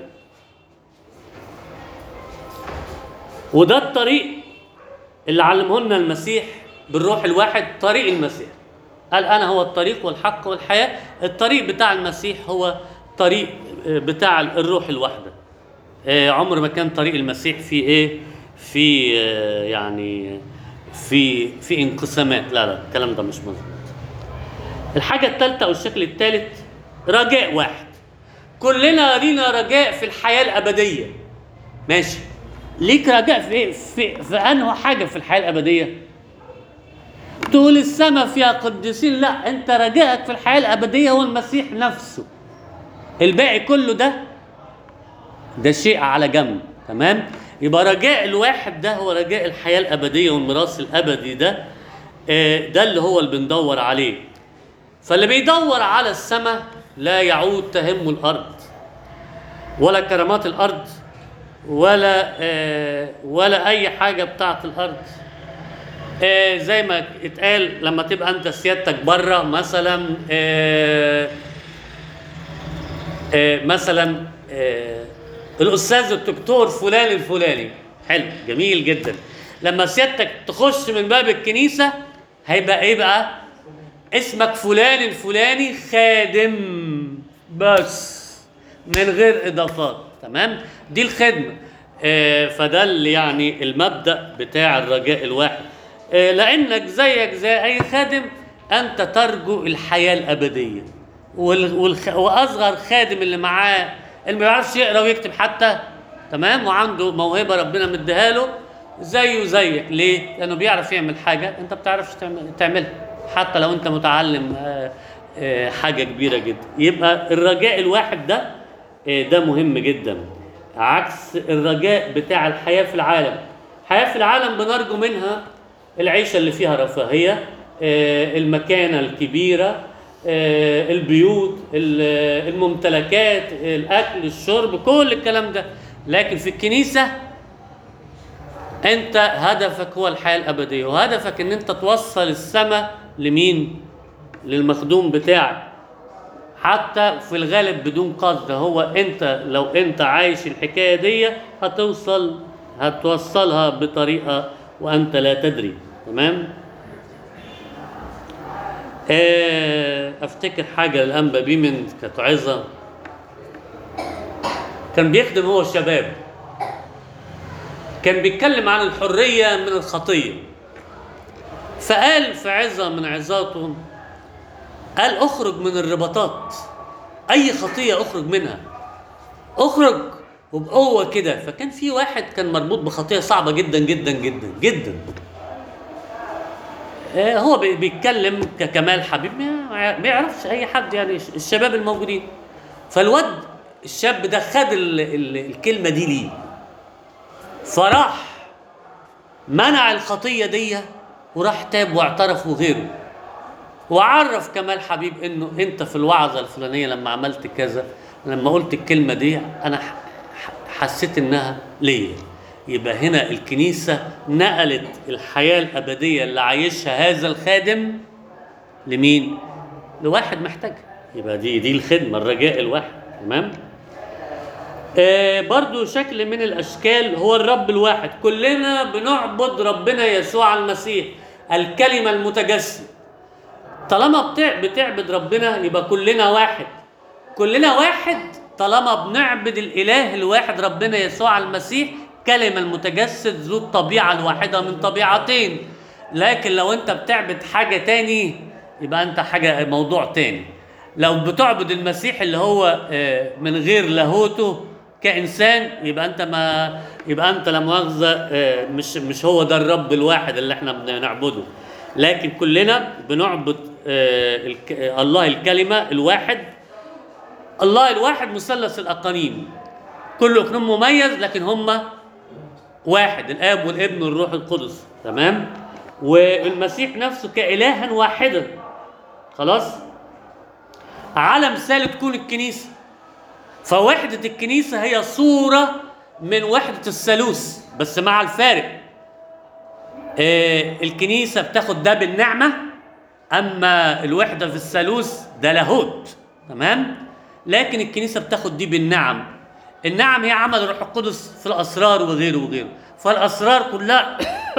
وده الطريق اللي علمه لنا المسيح بالروح الواحد طريق المسيح قال انا هو الطريق والحق والحياه الطريق بتاع المسيح هو طريق آه، بتاع الروح الواحده آه، عمر ما كان طريق المسيح في ايه في آه، يعني في في انقسامات لا لا الكلام ده مش مظبوط الحاجه الثالثه او الشكل الثالث رجاء واحد كلنا لينا رجاء في الحياه الابديه ماشي ليك رجاء في ايه في, في انه حاجه في الحياه الابديه تقول السماء فيها قديسين لا انت رجائك في الحياه الابديه هو المسيح نفسه الباقي كله ده ده شيء على جنب تمام يبقى رجاء الواحد ده هو رجاء الحياه الابديه والميراث الابدي ده آه، ده اللي هو اللي بندور عليه فاللي بيدور على السماء لا يعود تهمه الارض ولا كرامات الارض ولا آه، ولا اي حاجه بتاعت الارض آه، زي ما اتقال لما تبقى انت سيادتك بره مثلا آه، آه، مثلا آه، الاستاذ الدكتور فلان الفلاني حلو جميل جدا لما سيادتك تخش من باب الكنيسه هيبقى ايه بقى اسمك فلان الفلاني خادم بس من غير اضافات تمام دي الخدمه آه فده اللي يعني المبدا بتاع الرجاء الواحد آه لانك زيك زي اي خادم انت ترجو الحياه الابديه وال والخ... واصغر خادم اللي معاه اللي ما بيعرفش يقرا ويكتب حتى تمام وعنده موهبه ربنا مديها له زيه زيك ليه؟ لانه بيعرف يعمل حاجه انت ما بتعرفش تعمل تعملها حتى لو انت متعلم آه، آه، حاجه كبيره جدا يبقى الرجاء الواحد ده آه، ده مهم جدا عكس الرجاء بتاع الحياه في العالم الحياه في العالم بنرجو منها العيشه اللي فيها رفاهيه آه، المكانه الكبيره آه، البيوت ال- الممتلكات الاكل الشرب كل الكلام ده لكن في الكنيسه انت هدفك هو الحياه الابديه وهدفك ان انت توصل السماء لمين للمخدوم بتاعك حتى في الغالب بدون قصد هو انت لو انت عايش الحكايه دي هتوصل هتوصلها بطريقه وانت لا تدري تمام آه، افتكر حاجه الانبا بيمن كانت عظه كان بيخدم هو الشباب كان بيتكلم عن الحريه من الخطيه فقال في عظه من عظاته قال اخرج من الرباطات اي خطيه اخرج منها اخرج وبقوه كده فكان في واحد كان مربوط بخطيه صعبه جدا جدا جدا جدا آه، هو بي- بيتكلم ككمال حبيب ما ما يعرفش اي حد يعني الش- الشباب الموجودين فالواد الشاب ده خد ال ال الكلمه دي ليه فراح منع الخطيه دي وراح تاب واعترف وغيره وعرف كمال حبيب انه انت في الوعظه الفلانيه لما عملت كذا لما قلت الكلمه دي انا ح- ح- حسيت انها ليا يبقى هنا الكنيسه نقلت الحياه الابديه اللي عايشها هذا الخادم لمين؟ لواحد محتاج يبقى دي دي الخدمه الرجاء الواحد تمام؟ آه برضو شكل من الاشكال هو الرب الواحد كلنا بنعبد ربنا يسوع المسيح الكلمه المتجسد طالما بتع- بتعبد ربنا يبقى كلنا واحد كلنا واحد طالما بنعبد الاله الواحد ربنا يسوع المسيح كلمة المتجسد ذو الطبيعة الواحدة من طبيعتين لكن لو انت بتعبد حاجة تاني يبقى انت حاجة موضوع تاني لو بتعبد المسيح اللي هو آه، من غير لاهوته كإنسان يبقى انت ما يبقى انت لا مؤاخذة آه، مش مش هو ده الرب الواحد اللي احنا بنعبده لكن كلنا بنعبد آه، الك- آه، الله الكلمة الواحد الله الواحد مثلث الأقانيم كل اقنوم مميز لكن هم واحد الاب والابن والروح القدس تمام والمسيح نفسه كإلها واحدا خلاص على مثال تكون الكنيسة فوحدة الكنيسة هي صورة من وحدة الثالوث بس مع الفارق آه الكنيسة بتاخد ده بالنعمة أما الوحدة في الثالوث ده لاهوت تمام لكن الكنيسة بتاخد دي بالنعم النعم هي عمل الروح القدس في الأسرار وغيره وغيره فالأسرار كلها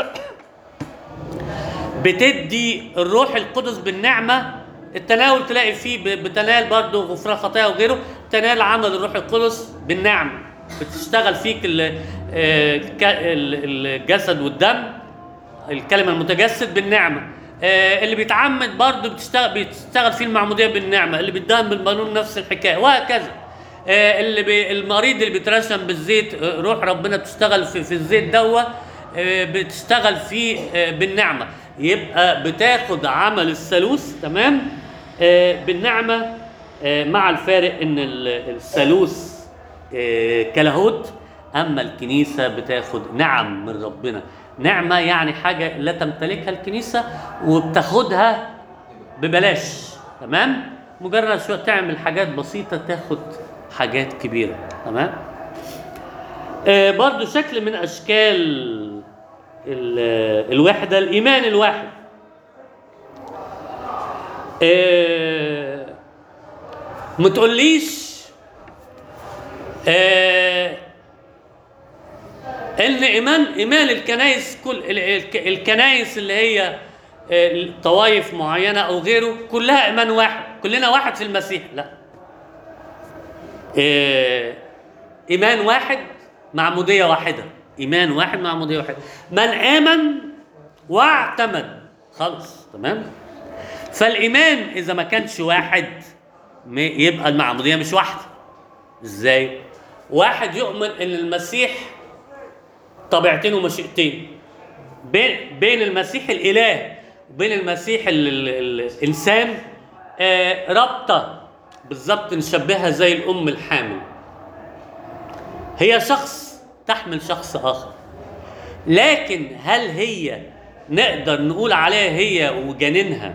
بتدي الروح القدس بالنعمة التناول تلاقي فيه ب- بتنال برضه غفران خطايا وغيره تنال عمل الروح القدس بالنعم بتشتغل فيك ال- آه، ك- ال- الجسد والدم الكلمة المتجسد بالنعمة آه، اللي بيتعمد برضه بتشتغل بتشتغل فيه المعمودية بالنعمة اللي بيتدهن بالقانون نفس الحكاية وهكذا آه، اللي بي المريض اللي بيترشم بالزيت آه، روح ربنا بتشتغل في, في الزيت دوا آه، بتشتغل فيه آه، بالنعمة يبقى بتاخد عمل الثالوث تمام آه، بالنعمة آه، مع الفارق ان ال- الثالوث آه، كلاهوت اما الكنيسه بتاخد نعم من ربنا نعمه يعني حاجه لا تمتلكها الكنيسه وبتاخدها ببلاش تمام مجرد شويه تعمل حاجات بسيطه تاخد حاجات كبيره تمام آه برضو شكل من اشكال ال- الوحده الايمان الواحد آه ما تقوليش آه ان ايمان ايمان الكنائس كل ال- ال- الكنائس اللي هي آه، طوائف معينه او غيره كلها ايمان واحد كلنا واحد في المسيح لا آه، ايمان واحد معموديه واحده ايمان واحد معموديه واحده من امن واعتمد خلص تمام فالايمان اذا ما كانش واحد م- يبقى المعموديه مش واحده ازاي واحد يؤمن ان المسيح طبيعتين ومشيئتين بين بين المسيح الاله وبين المسيح ال ال الانسان آه رابطه بالظبط نشبهها زي الام الحامل هي شخص تحمل شخص اخر لكن هل هي نقدر نقول عليها هي وجنينها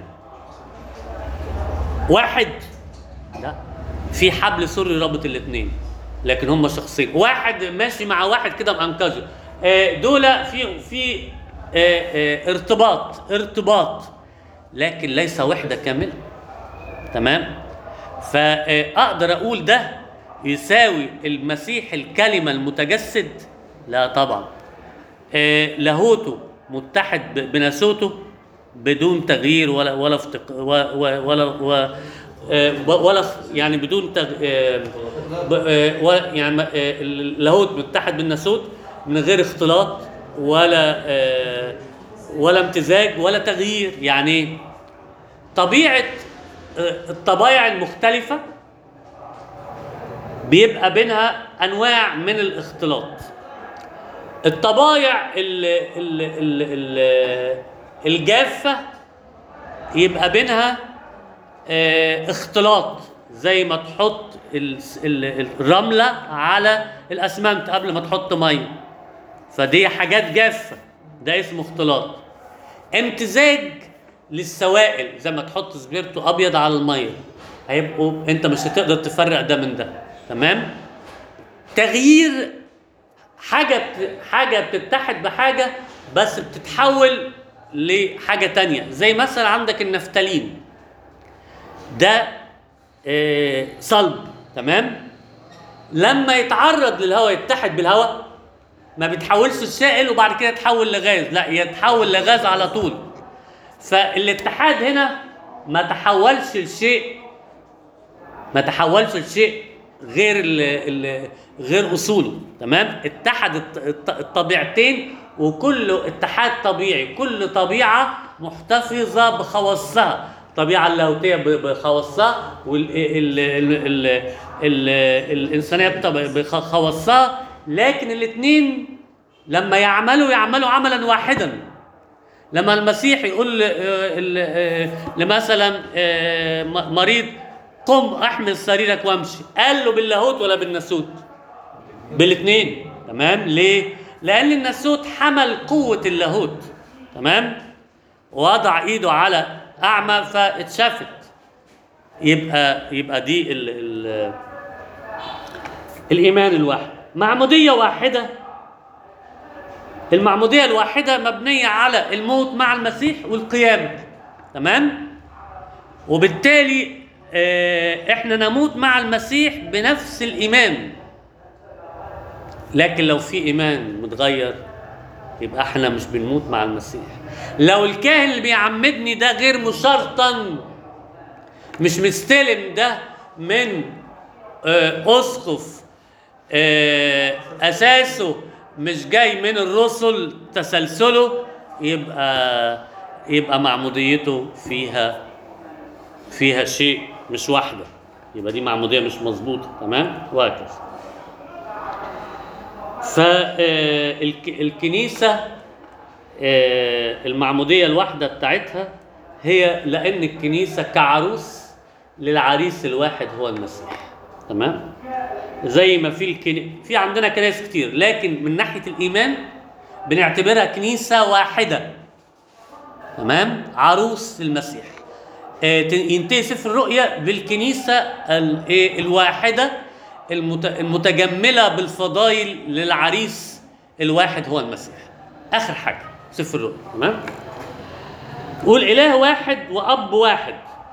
واحد لا في حبل سري رابط الاثنين لكن هم شخصين واحد ماشي مع واحد كده مأنقذه آه، دول في في آه، آه، ارتباط ارتباط لكن ليس وحده كامله تمام فاقدر اقول ده يساوي المسيح الكلمه المتجسد لا طبعا آه، لاهوته متحد ب- بناسوته بدون تغيير ولا ولا افتق ولا ولا و- آه، ولا يعني بدون تغ... آه، ب- آه، ولا- يعني ما- آه، اللاهوت متحد بالناسوت من غير اختلاط ولا آه، ولا امتزاج ولا تغيير يعني إيه؟ طبيعه آه، الطبائع المختلفه بيبقى بينها انواع من الاختلاط الطبايع ال ال ال ال الجافة يبقى بينها آه، اختلاط زي ما تحط ال- ال- الرملة على الأسمنت قبل ما تحط مية فدي حاجات جافة ده اسمه اختلاط امتزاج للسوائل زي ما تحط سبيرتو ابيض على الميه هيبقوا انت مش هتقدر تفرق ده من ده تمام تغيير حاجه بت... حاجه بتتحد بحاجه بس بتتحول لحاجه تانية زي مثلا عندك النفتالين ده آه، صلب تمام لما يتعرض للهواء يتحد بالهواء ما بيتحولش السائل وبعد كده يتحول لغاز لا يتحول لغاز على طول فالاتحاد هنا ما تحولش لشيء ما تحولش لشيء غير ال ال غير اصوله تمام اتحد الط- الط- الطبيعتين وكل اتحاد طبيعي كل طبيعه محتفظه بخواصها الطبيعه اللاهوتيه ب- بخواصها والانسانيه بخواصها لكن الاثنين لما يعملوا يعملوا عملا واحدا لما المسيح يقول ل- آه، ال- آه، لمثلا آه، م- مريض قم احمل سريرك وامشي قال له باللاهوت ولا بالناسوت بالاثنين تمام ليه لان الناسوت حمل قوه اللاهوت تمام ووضع ايده على اعمى فاتشافت يبقى يبقى دي ال ال الايمان الواحد معموديه واحده المعمودية الواحدة مبنية على الموت مع المسيح والقيامة تمام وبالتالي آه، احنا نموت مع المسيح بنفس الإيمان لكن لو في إيمان متغير يبقى احنا مش بنموت مع المسيح لو الكاهن اللي بيعمدني ده غير مشرطن مش مستلم ده من آه، اسقف آه، اساسه مش جاي من الرسل تسلسله يبقى يبقى معموديته فيها فيها شيء مش واحده يبقى دي معموديه مش مظبوطه تمام وهكذا فالكنيسه المعموديه الواحده بتاعتها هي لان الكنيسه كعروس للعريس الواحد هو المسيح تمام زي ما في الكني... في عندنا كنائس كتير لكن من ناحيه الايمان بنعتبرها كنيسه واحده تمام عروس المسيح آه، ت- ينتهي سفر الرؤيا بالكنيسه ال- إيه، الواحده المت... المتجمله بالفضائل للعريس الواحد هو المسيح اخر حاجه سفر الرؤيا تمام قول اله واحد واب واحد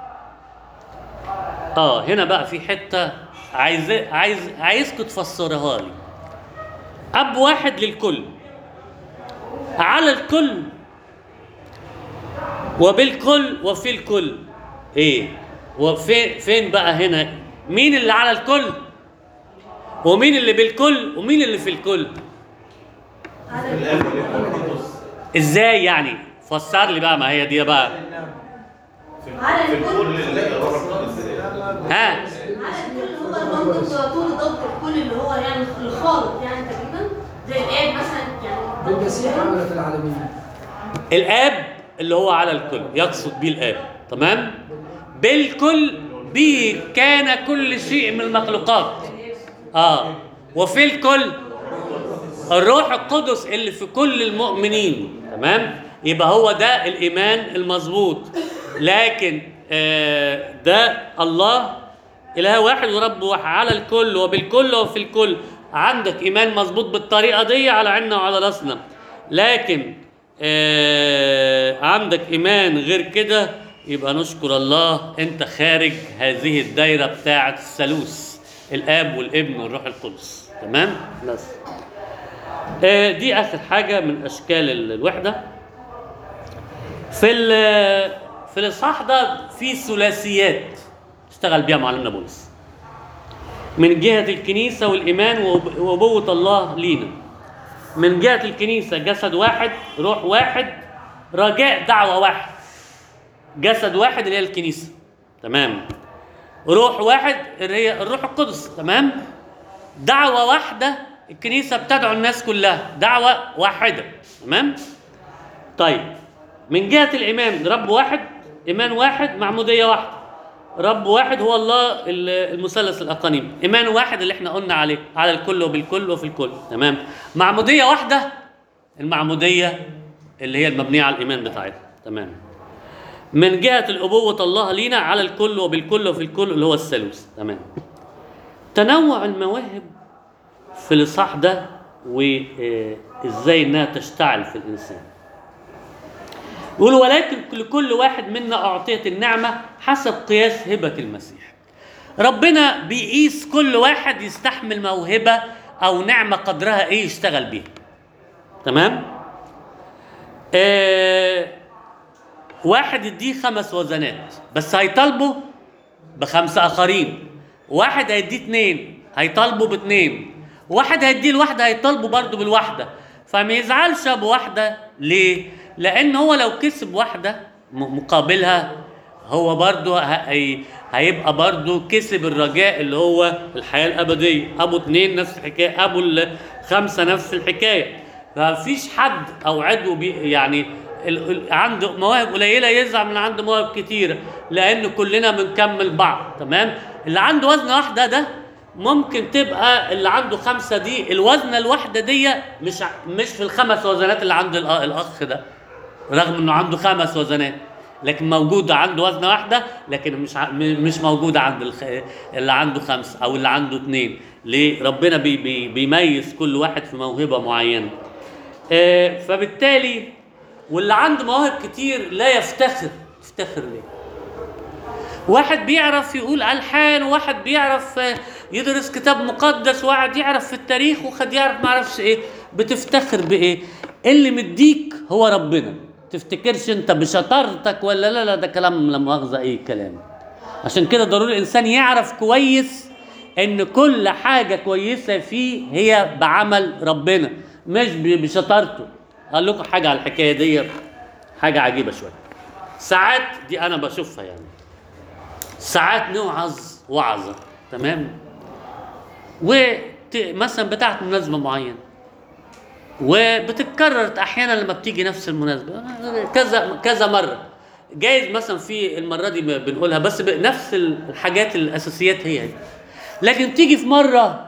اه هنا بقى في حته عايز عايز عايزكم تفسرها لي اب واحد للكل على الكل وبالكل وفي الكل ايه وفين فين بقى هنا مين اللي على الكل ومين اللي بالكل ومين اللي في الكل على الاب والابن والقدس ازاي يعني فسر لي بقى ما هي دي بقى في على في الكل. الكل اللي هو الروح القدس ها على الكل هو المنطق طول ضبط الكل اللي هو يعني الخالق يعني تقريبا زي الآب مثلا يعني ضبط بالمسيح الكل. عمل في العالمين الاب اللي هو على الكل يقصد بيه الاب تمام بالكل به كان كل شيء من المخلوقات اه وفي الكل الروح القدس اللي في كل المؤمنين تمام يبقى هو ده الايمان المظبوط لكن آه ده الله اله واحد ورب واحد على الكل وبالكل وفي الكل عندك ايمان مظبوط بالطريقه دي على عيننا وعلى راسنا لكن آه عندك ايمان غير كده يبقى نشكر الله انت خارج هذه الدايره بتاعه الثالوث الاب والابن والروح القدس تمام بس آه دي اخر حاجه من اشكال ال- الوحده في ال- في الاصحاح ده في ثلاثيات اشتغل بيها معلمنا بولس من جهه الكنيسه والايمان وأب- وابوه الله لينا من جهه الكنيسه جسد واحد روح واحد رجاء دعوه واحد جسد واحد اللي هي الكنيسه تمام روح واحد اللي هي الروح القدس تمام دعوه واحده الكنيسه بتدعو الناس كلها دعوه واحده تمام طيب من جهه الايمان رب واحد ايمان واحد معموديه واحده رب واحد هو الله ال- المثلث الاقانيم ايمان واحد اللي احنا قلنا عليه على الكل وبالكل وفي الكل تمام معموديه واحده المعموديه اللي هي المبنيه على الايمان بتاعتها تمام من جهه الابوه الله لينا على الكل وبالكل وفي الكل اللي هو الثالوث تمام تنوع المواهب في الاصحاح ده وازاي انها تشتعل في الانسان يقول ولكن لكل واحد منا اعطيت النعمه حسب قياس هبه المسيح ربنا بيقيس كل واحد يستحمل موهبه او نعمه قدرها ايه يشتغل بيها تمام آه واحد يديه خمس وزنات بس هيطالبه بخمسه اخرين واحد هيديه اتنين هيطالبه باتنين واحد هيديه الواحده هيطالبه برضه بالواحده فما يزعلش ابو واحده ليه؟ لان هو لو كسب واحده م- مقابلها هو برضه هي هيبقى برضه كسب الرجاء اللي هو الحياه الابديه ابو اتنين نفس الحكايه ابو الخمسه نفس الحكايه فمفيش حد او عضو بي يعني ال- ال- عنده مواهب قليله يزعل من اللي عنده مواهب كتيره لان كلنا بنكمل بعض تمام اللي عنده وزنه واحده ده ممكن تبقى اللي عنده خمسه دي الوزنه الواحده دي مش ع- مش في الخمس وزنات اللي عند الأ- الاخ ده رغم انه عنده خمس وزنات لكن موجودة عنده وزنة واحدة لكن مش ع- م- مش موجودة عند الخ... اللي عنده خمسة أو اللي عنده اثنين ليه؟ ربنا بي... بي... بيميز كل واحد في موهبة معينة آه، فبالتالي واللي عنده مواهب كتير لا يفتخر يفتخر ليه؟ واحد بيعرف يقول ألحان وواحد بيعرف آه، يدرس كتاب مقدس وواحد يعرف في التاريخ وواحد يعرف ما اعرفش ايه بتفتخر بايه اللي مديك هو ربنا تفتكرش انت بشطارتك ولا لا لا ده كلام لا مؤاخذه ايه كلام عشان كده ضروري الانسان يعرف كويس ان كل حاجه كويسه فيه هي بعمل ربنا مش ب- بشطارته اقول لكم حاجه على الحكايه دي حاجه عجيبه شويه ساعات دي انا بشوفها يعني ساعات نوعظ وعظه تمام ومثلا بتاعت مناسبه معينه وبتتكرر احيانا لما بتيجي نفس المناسبه كذا كذا مره جايز مثلا في المره دي بنقولها بس بنفس الحاجات الاساسيات هي هي لكن تيجي في مره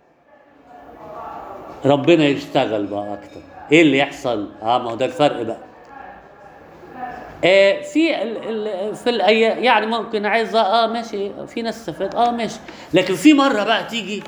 ربنا يشتغل بقى اكتر ايه اللي يحصل اه ما هو ده الفرق بقى آه في ال ال في الأي يعني ممكن عايز اه ماشي في ناس استفاد اه ماشي لكن في مره بقى تيجي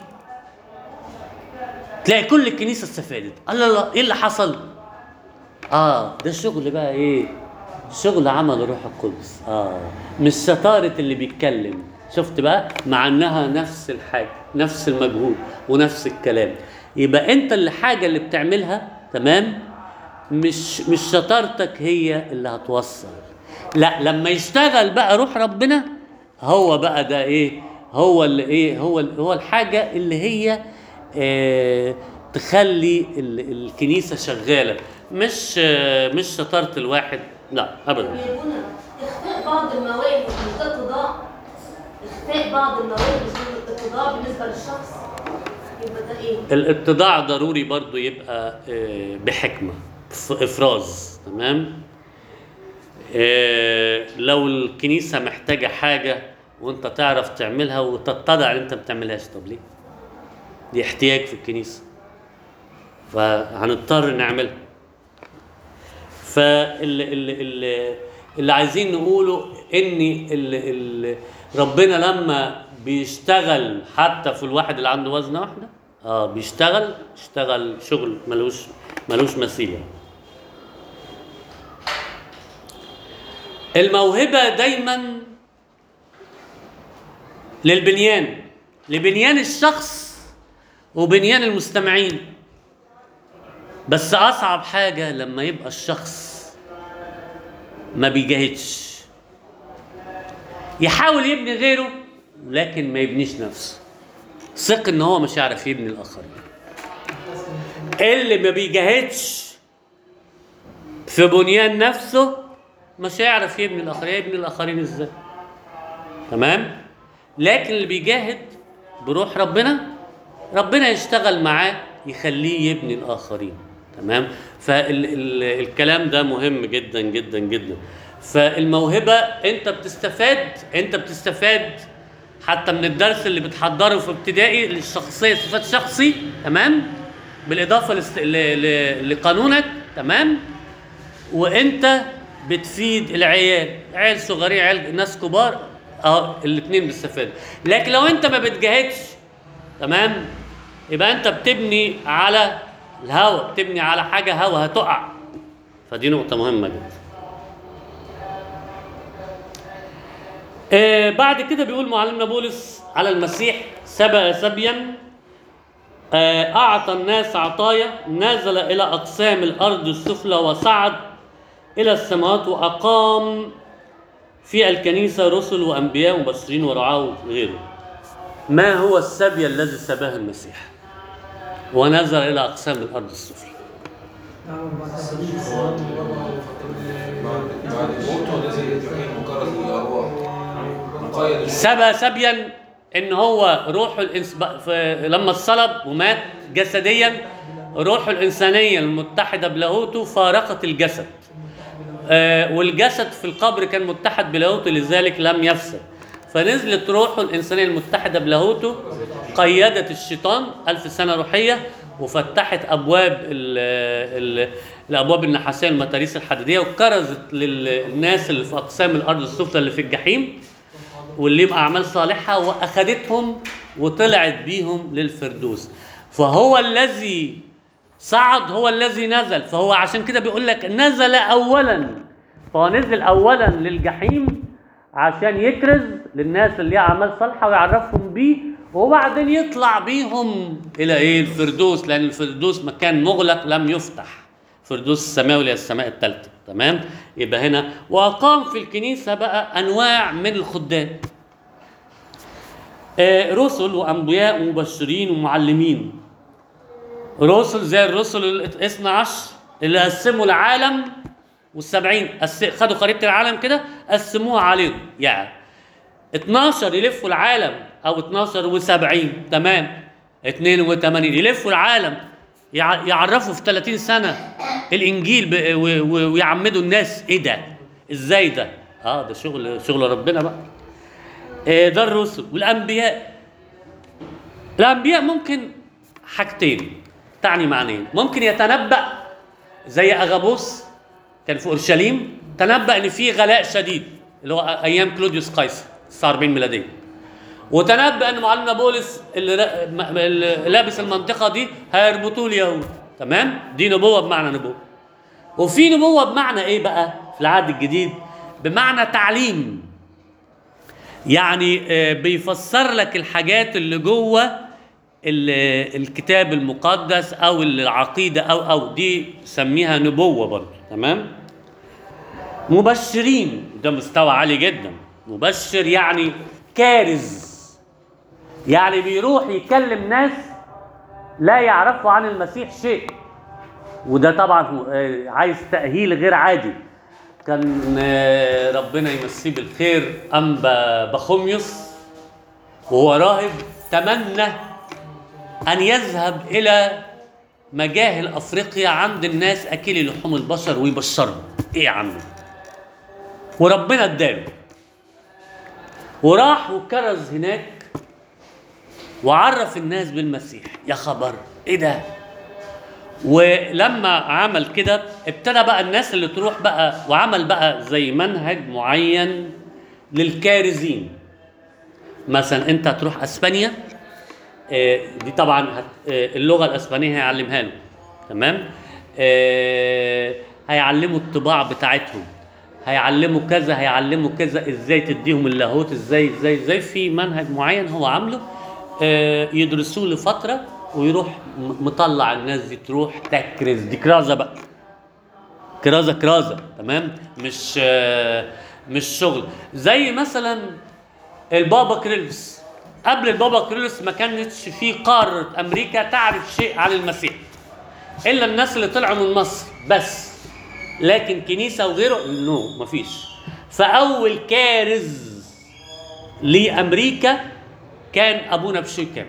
تلاقي كل الكنيسه استفادت الله الله ايه اللي حصل اه ده الشغل بقى ايه شغل عمل الروح القدس اه مش شطاره اللي بيتكلم شفت بقى مع انها نفس الحاجه نفس المجهود ونفس الكلام يبقى انت اللي حاجه اللي بتعملها تمام مش مش شطارتك هي اللي هتوصل لا لما يشتغل بقى روح ربنا هو بقى ده ايه هو اللي ايه هو هو الحاجه اللي هي آه تخلي ال- الكنيسه شغاله مش آه مش شطاره الواحد لا ابدا يا بنا اخفاء بعض المواهب مش ده اتضاع اخفاء بعض المواهب مش ده اتضاع بالنسبه للشخص يبقى ده ايه؟ الاتضاع ضروري برضو يبقى آه، بحكمة ف- إفراز تمام آه، لو الكنيسة محتاجة حاجة وانت تعرف تعملها وتتضع ان انت ما بتعملهاش طب ليه؟ دي احتياج في الكنيسة فهنضطر نعملها فاللي اللي, اللي, اللي عايزين نقوله ان اللي اللي ربنا لما بيشتغل حتى في الواحد اللي عنده وزنه واحده اه بيشتغل اشتغل شغل ملوش ملوش مثيل يعني. الموهبه دايما للبنيان لبنيان الشخص وبنيان المستمعين بس اصعب حاجه لما يبقى الشخص ما بيجاهدش يحاول يبني غيره لكن ما يبنيش نفسه ثق ان هو مش هيعرف يبني الاخرين اللي ما بيجاهدش في بنيان نفسه مش هيعرف يبني الاخرين يبني الاخرين ازاي تمام لكن اللي بيجاهد بروح ربنا ربنا يشتغل معاه يخليه يبني الاخرين تمام فالكلام ده مهم جدا جدا جدا فالموهبه انت بتستفاد انت بتستفاد حتى من الدرس اللي بتحضره في ابتدائي للشخصيه صفات شخصي تمام بالاضافه لست... ل... ل... لقانونك تمام وانت بتفيد العيال عيال صغيرين عيال ناس كبار اه الاثنين بيستفادوا لكن لو انت ما بتجاهدش تمام يبقى انت بتبني على الهوا بتبني على حاجه هوا هتقع فدي نقطه مهمه جدا آه بعد كده بيقول معلمنا بولس على المسيح سبق سبيا آه أعطى الناس عطايا نزل إلى أقسام الأرض السفلى وصعد إلى السماوات وأقام في الكنيسة رسل وأنبياء ومبشرين ورعاة وغيره ما هو السبي الذي سباه المسيح ونزل إلى أقسام الأرض السفلى بعد بعد موته نزل الجحيم وكرز الارواح مقيد سبى سبيا ان هو روحه الإنس... ب- في... لما اتصلب ومات جسديا روحه الانسانيه المتحده بلاهوته فارقت الجسد آه والجسد في القبر كان متحد بلاهوته لذلك لم يفسد فنزلت روحه الانسانيه المتحده بلاهوته قيدت الشيطان ألف سنه روحيه وفتحت ابواب ال ال الابواب النحاسيه المتاريس الحديديه وكرزت للناس اللي في اقسام الارض السفلى اللي في الجحيم واللي يبقى اعمال صالحه واخذتهم وطلعت بيهم للفردوس فهو الذي صعد هو الذي نزل فهو عشان كده بيقول لك نزل اولا فهو نزل اولا للجحيم عشان يكرز للناس اللي ليها اعمال صالحه ويعرفهم بيه وبعدين يطلع بيهم الى ايه الفردوس لان الفردوس مكان مغلق لم يفتح فردوس السماوي اللي هي السماء الثالثه تمام يبقى هنا واقام في الكنيسه بقى انواع من الخدام آه، رسل وانبياء ومبشرين ومعلمين رسل زي الرسل الاثنى عشر اللي قسموا العالم والسبعين قس- خدوا خريطة العالم كده قسموها عليهم يعني 12 يلفوا العالم او 12 و70 تمام 82 يلفوا العالم يع- يعرفوا في 30 سنة الانجيل ب- و- و- ويعمدوا الناس ايه ده ازاي ده اه ده شغل شغل ربنا بقى إيه ده الرسل والانبياء الانبياء ممكن حاجتين تعني معنيين ممكن يتنبأ زي اغابوس كان في اورشليم تنبأ ان في غلاء شديد اللي هو ايام كلوديوس قيصر 49 ميلاديه وتنبأ ان معلمنا بولس اللي, را- م- اللي لابس المنطقه دي هيربطوه اليهود تمام دي نبوه بمعنى نبوه وفي نبوه بمعنى ايه بقى في العهد الجديد بمعنى تعليم يعني آه، بيفسر لك الحاجات اللي جوه ال- الكتاب المقدس او العقيده او او دي سميها نبوه برضه تمام مبشرين ده مستوى عالي جدا مبشر يعني كارز يعني بيروح يكلم ناس لا يعرفوا عن المسيح شيء وده طبعا آه، عايز تأهيل غير عادي كان آه، ربنا يمسيه بالخير أنبا بخوميوس وهو راهب تمنى أن يذهب إلى مجاهل أفريقيا عند الناس أكلي لحوم البشر ويبشرهم إيه يا عم وربنا اداله وراح وكرز هناك وعرف الناس بالمسيح يا خبر ايه ده ولما عمل كده ابتدى بقى الناس اللي تروح بقى وعمل بقى زي منهج معين للكارزين مثلا انت هتروح اسبانيا آه، دي طبعا هت- آه، اللغه الاسبانيه هيعلمها له تمام آه، هيعلموا الطباع بتاعتهم هيعلموا كذا هيعلموا كذا ازاي تديهم اللاهوت ازاي ازاي ازاي في منهج معين هو عامله آه، يدرسوه لفتره ويروح م- مطلع الناس دي تروح تكرز دي كرازه بقى كرازه كرازه تمام مش آه، مش شغل زي مثلا البابا كريلس قبل البابا كريلس ما كانتش في قاره امريكا تعرف شيء عن المسيح الا الناس اللي طلعوا من مصر بس لكن كنيسه وغيره نو مفيش فاول كارز لامريكا كان ابونا بشوي كامل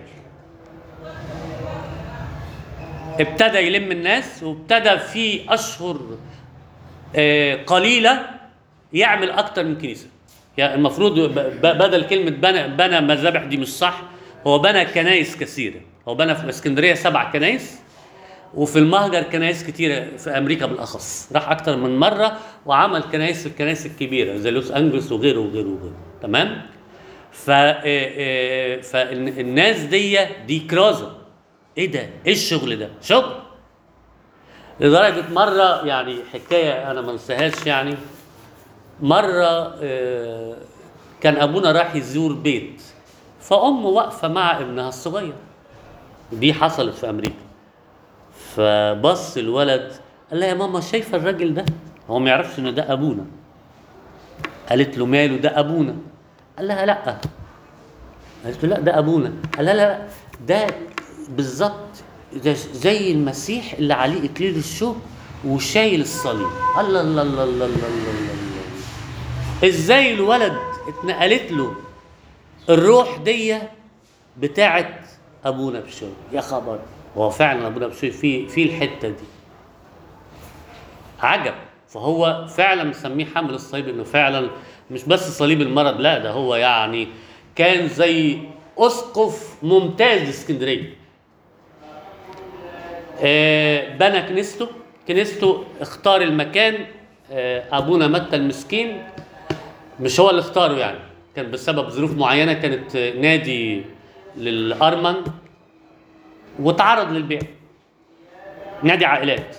ابتدى يلم الناس وابتدى في اشهر آه، قليله يعمل اكتر من كنيسه يعني المفروض ب- ب- بدل كلمه بنى بنى مذابح دي مش صح هو بنى كنايس كثيره هو بنى في اسكندريه سبع كنايس وفي المهجر كنائس كتيرة في أمريكا بالأخص راح أكتر من مرة وعمل كنائس في الكنائس الكبيرة زي لوس أنجلوس وغيره وغيره وغيره تمام ف آه، فالناس دي دي كرازة ايه ده ايه الشغل ده شغل لدرجة مرة يعني حكاية أنا ما انساهاش يعني مرة آه، كان أبونا راح يزور بيت فأمه واقفة مع ابنها الصغير دي حصلت في أمريكا فبص الولد قال لها يا ماما شايفة الراجل ده هو ما يعرفش إن ده أبونا قالت له ماله ده أبونا قال لها لأ قالت له لا ده أبونا قال لها لا لا ده بالظبط ده زي المسيح اللي عليه إكليل الشوك وشايل الصليب الله الله الله الله الله الله الله ازاي الولد اتنقلت له الروح دي بتاعت ابونا بشوي يا خبر هو فعلا ابونا بشوي في في الحته دي عجب فهو فعلا مسميه حمل الصليب انه فعلا مش بس صليب المرض لا ده هو يعني كان زي اسقف ممتاز لاسكندريه آه، بنى كنيسته كنيسته اختار المكان آه، ابونا متى المسكين مش هو اللي اختاره يعني كان بسبب ظروف معينه كانت آه، نادي للارمن واتعرض للبيع نادي عائلات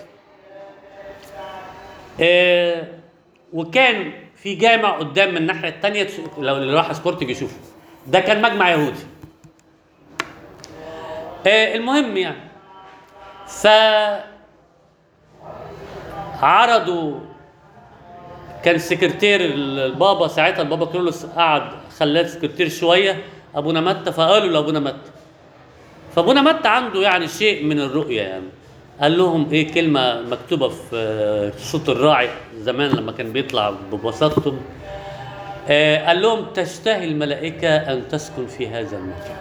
آه، وكان في جامع قدام من الناحيه الثانيه لو اللي راح سبورتنج يشوفه ده كان مجمع يهودي آه، المهم يعني ف عرضوا كان سكرتير البابا ساعتها البابا كرولوس قعد خلاه سكرتير شويه ابونا متى فقالوا لابونا متى فابونا متى عنده يعني شيء من الرؤيه يعني قال لهم ايه كلمه مكتوبه في آه، صوت الراعي زمان لما كان بيطلع ببساطته آه، قال لهم تشتهي الملائكه ان تسكن في هذا المكان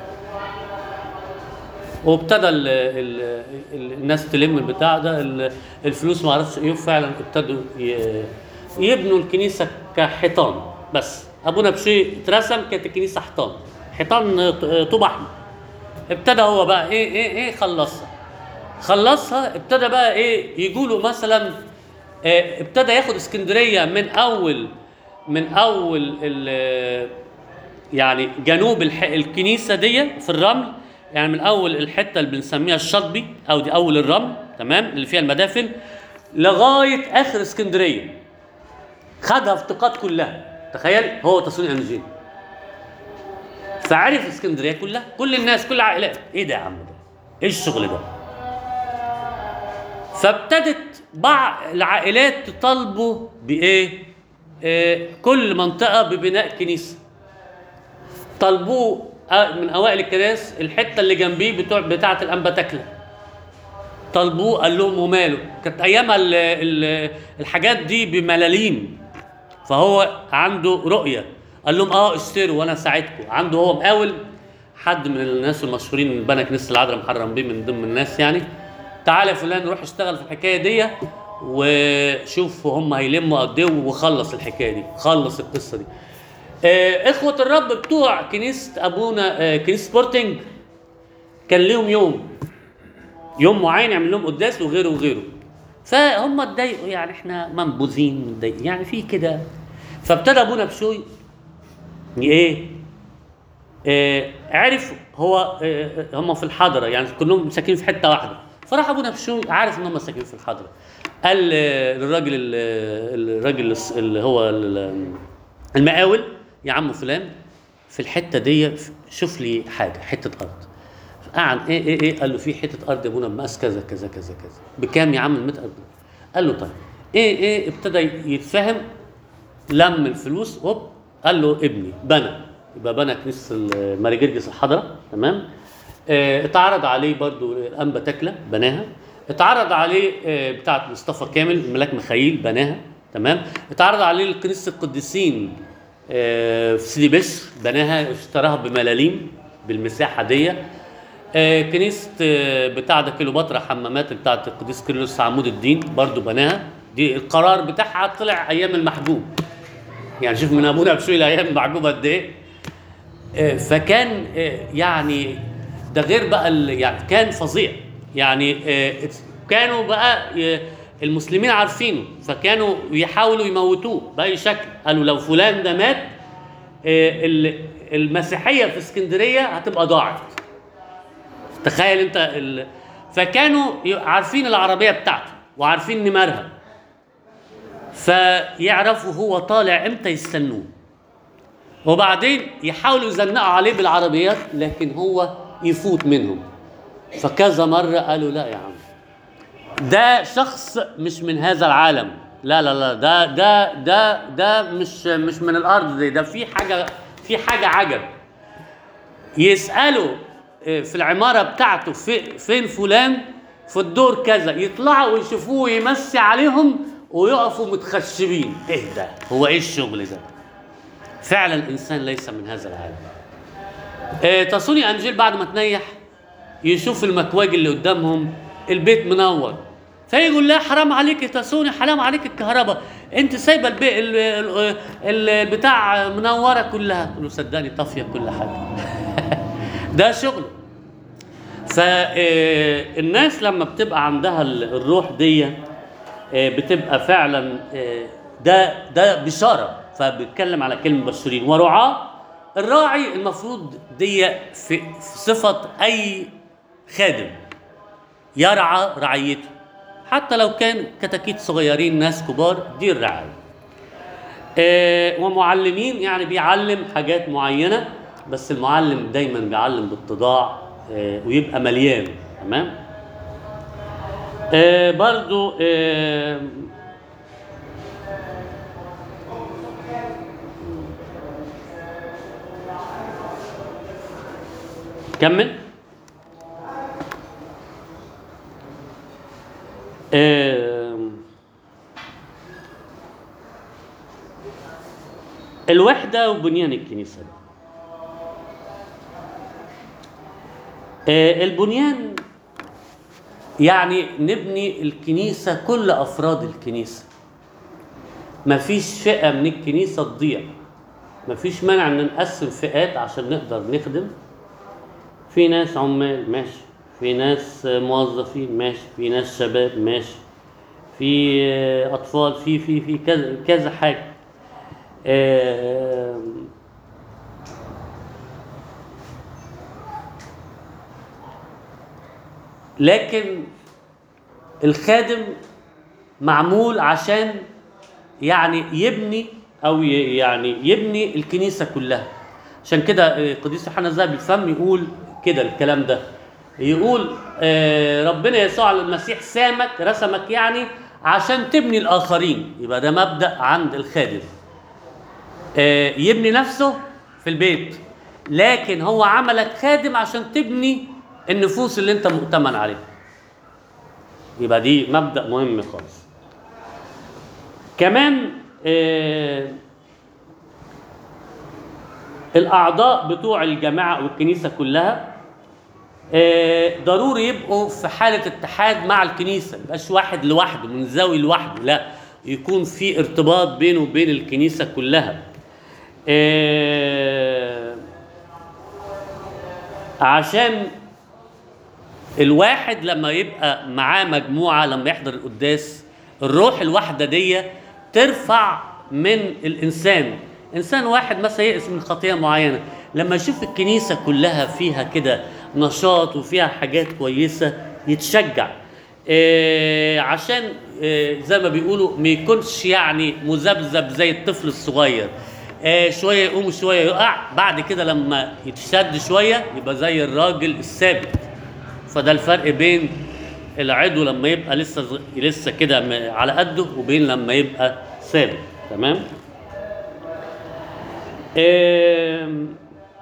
وابتدى ال ال ال الناس تلم البتاع ده ال- الفلوس ما اعرفش ايه فعلا ابتدوا ي- يبنوا الكنيسه كحيطان بس ابونا بشيء اترسم كانت الكنيسه حيطان حيطان ط- طوب احمر ابتدى هو بقى ايه ايه ايه خلصها خلصها ابتدى بقى ايه يجوا له مثلا آه، ابتدى ياخد اسكندريه من اول من اول ال- يعني جنوب الح... الكنيسه دي في الرمل يعني من اول الحته اللي بنسميها الشطبي او دي اول الرمل تمام اللي فيها المدافن لغايه اخر اسكندريه خدها افتقاد كلها تخيل هو تصوير انجيل فعرف اسكندريه كلها كل الناس كل العائلات ايه ده يا عم ده ايه الشغل ده فابتدت بعض العائلات تطالبوا بايه آه كل منطقه ببناء كنيسه طلبوه آه، من اوائل الكنائس الحته اللي جنبيه بتوع بتاعه الانبا تكله طلبوه قال لهم وماله كانت ايامها ال- ال- الحاجات دي بملاليم فهو عنده رؤيه قال لهم اه اشتروا وانا اساعدكم عنده هو مقاول حد من الناس المشهورين من بنى كنيسه العذراء محرم بيه من ضمن الناس يعني تعالى يا فلان روح اشتغل في الحكايه دي وشوف هم هيلموا قد ايه وخلص الحكايه دي خلص القصه دي آه، اخوه الرب بتوع كنيسه ابونا آه، كنيسه سبورتنج كان ليهم يوم يوم معين يعمل لهم قداس وغيره وغيره فهم اتضايقوا يعني احنا منبوذين متضايقين يعني في كده فابتدى ابونا بشوي ايه آه عرف هو آه آه، هم في الحضره يعني كلهم ساكنين في حته واحده فراح ابونا بشوي عارف ان هم ساكنين في الحضره قال آه، للراجل ال- الراجل الس- اللي هو ال- المقاول يا عم فلان في الحته دي شوف لي حاجه حته ارض قعد ايه ايه ايه قال له في حته ارض يا ابونا بمقاس كذا كذا كذا كذا بكام يا عم المتر ده؟ قال له طيب ايه ايه ابتدى يتفهم لم الفلوس هوب قال له ابني بنى يبقى بنى كنيسه ماري جرجس الحضره تمام اه اتعرض عليه برضو الانبا تكله بناها اتعرض عليه اه بتاعه مصطفى كامل الملاك مخيل بناها تمام اتعرض عليه كنيسه القديسين اه في سيدي بشر بناها اشتراها بملاليم بالمساحه دي آه، كنيسه آه، بتاع ده كيلوباترا حمامات بتاعه القديس كيرلس عمود الدين برضو بناها دي القرار بتاعها طلع ايام المحجوب يعني شوف من ابونا بشوي لايام المحجوب قد ايه آه، فكان آه، يعني ده غير بقى ال- يعني كان فظيع يعني آه، كانوا بقى ي- المسلمين عارفينه فكانوا يحاولوا يموتوه باي شكل قالوا لو فلان ده مات آه، ال- المسيحيه في اسكندريه هتبقى ضاعت تخيل انت ال... فكانوا ي- عارفين العربيه بتاعته وعارفين نمرها فيعرفوا هو طالع امتى يستنوه وبعدين يحاولوا يزنقوا عليه بالعربيات لكن هو يفوت منهم فكذا مرة قالوا لا يا عم ده شخص مش من هذا العالم لا لا لا ده ده ده ده مش مش من الارض دي ده في حاجه في حاجه عجب يسالوا آه، في العماره بتاعته في فين فلان في الدور كذا يطلعوا ويشوفوه يمسي عليهم ويقفوا متخشبين ايه ده هو ايه الشغل ده فعلا الانسان ليس من هذا العالم آه، تصوني انجيل بعد ما تنيح يشوف المكواج اللي قدامهم البيت منور فيقول لها حرام عليك يا تاسوني حرام عليك الكهرباء انت سايبه البي... ال... ال... ال... البتاع منوره كلها تقول له صدقني طافيه كل حاجه ده شغل فالناس لما بتبقى عندها ال- الروح دي آه، بتبقى فعلا آه، ده ده بشاره فبيتكلم على كلمه بشرين ورعاه الراعي المفروض دي في, في صفه اي خادم يرعى رعيته حتى لو كان كتاكيت صغيرين ناس كبار دي الرعايه آه، ومعلمين يعني بيعلم حاجات معينه بس المعلم دايما بيعلم باتضاع آه، ويبقى مليان تمام آه، برضو آه، كمل آم، الوحدة وبنيان الكنيسة آه، البنيان يعني نبني الكنيسة كل أفراد الكنيسة مفيش فئة من الكنيسة تضيع مفيش مانع ان نقسم فئات عشان نقدر نخدم في ناس عمال ماشي في ناس موظفين ماشي في ناس شباب ماشي في آه، اطفال في في في كذا كذا حاجه آم، لكن الخادم معمول عشان يعني يبني او ي- يعني يبني الكنيسه كلها عشان كده آه، قديس يوحنا الذهبي الفم يقول كده الكلام ده يقول آه، ربنا يسوع المسيح سامك رسمك يعني عشان تبني الاخرين يبقى ده مبدا عند الخادم آه، يبني نفسه في البيت لكن هو عملك خادم عشان تبني النفوس اللي انت مؤتمن عليها يبقى دي مبدا مهم خالص كمان آه، الاعضاء بتوع الجماعه والكنيسه كلها آه، ضروري يبقوا في حاله اتحاد مع الكنيسه ما يبقاش واحد لوحده منزوي لوحده لا يكون في ارتباط بينه وبين الكنيسه كلها آه، عشان الواحد لما يبقى معاه مجموعه لما يحضر القداس الروح الواحده دي ترفع من الانسان انسان واحد مثلا يئس من خطيه معينه لما يشوف الكنيسه كلها فيها كده نشاط وفيها حاجات كويسه يتشجع إيه عشان إيه زي ما بيقولوا ما يكونش يعني مذبذب زي الطفل الصغير إيه شويه يقوم وشويه يقع بعد كده لما يتشد شويه يبقى زي الراجل الثابت فده الفرق بين العضو لما يبقى لسه صغ- لسه كده م- على قده وبين لما يبقى ثابت تمام آم،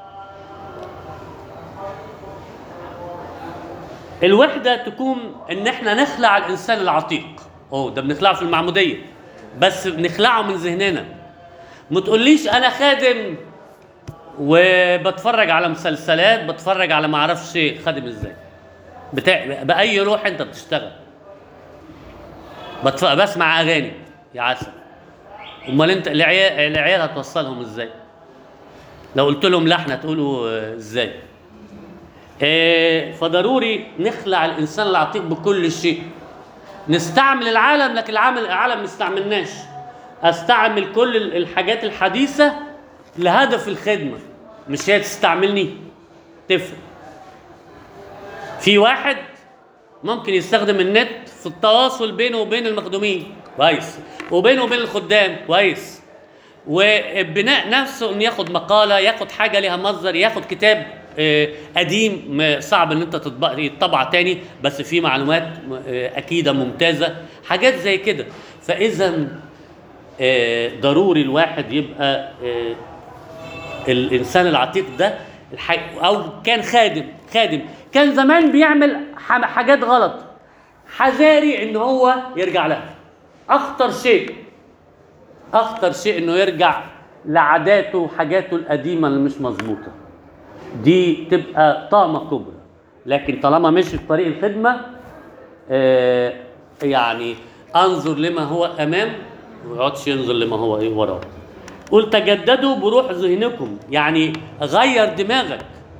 الوحدة تكون ان احنا نخلع الانسان العتيق اوه ده بنخلعه في المعمودية بس بنخلعه من ذهننا ما تقوليش انا خادم وبتفرج على مسلسلات بتفرج على معرفش خادم ازاي بتاع باي روح انت بتشتغل بتف... بسمع اغاني يا عسل امال انت العيال العيال هتوصلهم ازاي لو قلت لهم لحن هتقولوا آه، ازاي آه، فضروري نخلع الانسان العتيق بكل شيء نستعمل العالم لكن العالم العالم ما استعملناش استعمل كل ال- الحاجات الحديثه لهدف الخدمه مش هي تستعملني تفرق في واحد ممكن يستخدم النت في التواصل بينه وبين المخدومين كويس وبينه وبين الخدام كويس وبناء نفسه انه ياخد مقاله ياخد حاجه ليها مصدر ياخد كتاب آه، قديم م- صعب ان انت تطبع يطبع تاني بس فيه معلومات م- آه، اكيده ممتازه حاجات زي كده فاذا آه، ضروري الواحد يبقى آه، الانسان العتيق ده الح- او كان خادم خادم كان زمان بيعمل ح- حاجات غلط حذاري ان هو يرجع لها اخطر شيء اخطر شيء انه يرجع لعاداته وحاجاته القديمه اللي مش مظبوطه دي تبقى طامه كبرى لكن طالما مشي في طريق الخدمه آه يعني انظر لما هو امام ما يقعدش ينظر لما هو ايه وراه قل تجددوا بروح ذهنكم يعني غير دماغك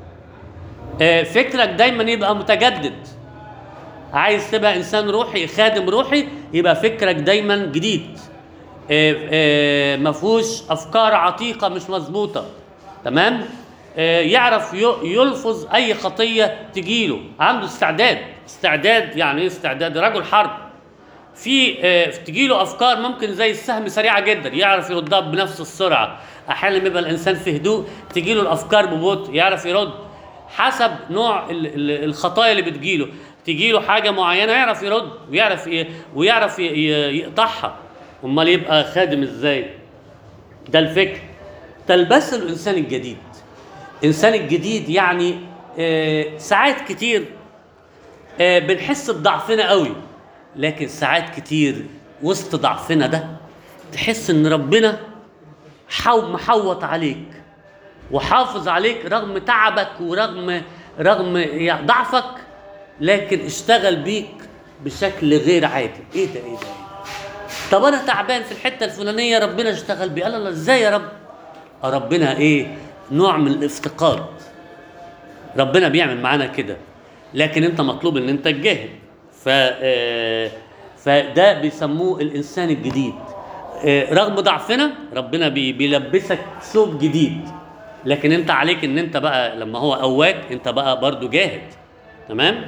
آه فكرك دايما يبقى متجدد عايز تبقى انسان روحي خادم روحي يبقى فكرك دايما جديد آه، آه، ما فيهوش افكار عتيقه مش مظبوطه تمام آه، يعرف ي- يلفظ اي خطيه تجيله عنده استعداد استعداد يعني ايه استعداد رجل حرب في آه، تجيله افكار ممكن زي السهم سريعه جدا يعرف يردها بنفس السرعه احيانا بيبقى الانسان في هدوء تجيله الافكار ببطء يعرف يرد حسب نوع ال- ال- الخطايا اللي بتجيله تجيله حاجه معينه يعرف يرد ويعرف ي- ويعرف ي- ي- يقطعها امال يبقى خادم ازاي ده الفكر تلبس الانسان الجديد الانسان الجديد يعني آه، ساعات كتير آه، بنحس بضعفنا قوي لكن ساعات كتير وسط ضعفنا ده تحس ان ربنا حو محوط عليك وحافظ عليك رغم تعبك ورغم رغم يعني ضعفك لكن اشتغل بيك بشكل غير عادي ايه ده ايه ده, إيه ده؟ طب انا تعبان في الحته الفلانيه ربنا اشتغل بي قال الله ازاي يا رب آه ربنا ايه نوع من الافتقاد ربنا بيعمل معانا كده لكن انت مطلوب ان انت تجاهد ف آه، فده بيسموه الانسان الجديد آه، رغم ضعفنا ربنا بي- بيلبسك ثوب جديد لكن انت عليك ان انت بقى لما هو قواك انت بقى برضو جاهد تمام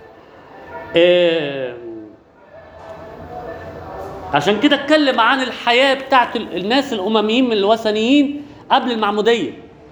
آه، عشان كده اتكلم عن الحياه بتاعت ال- الناس الامميين من الوثنيين قبل المعموديه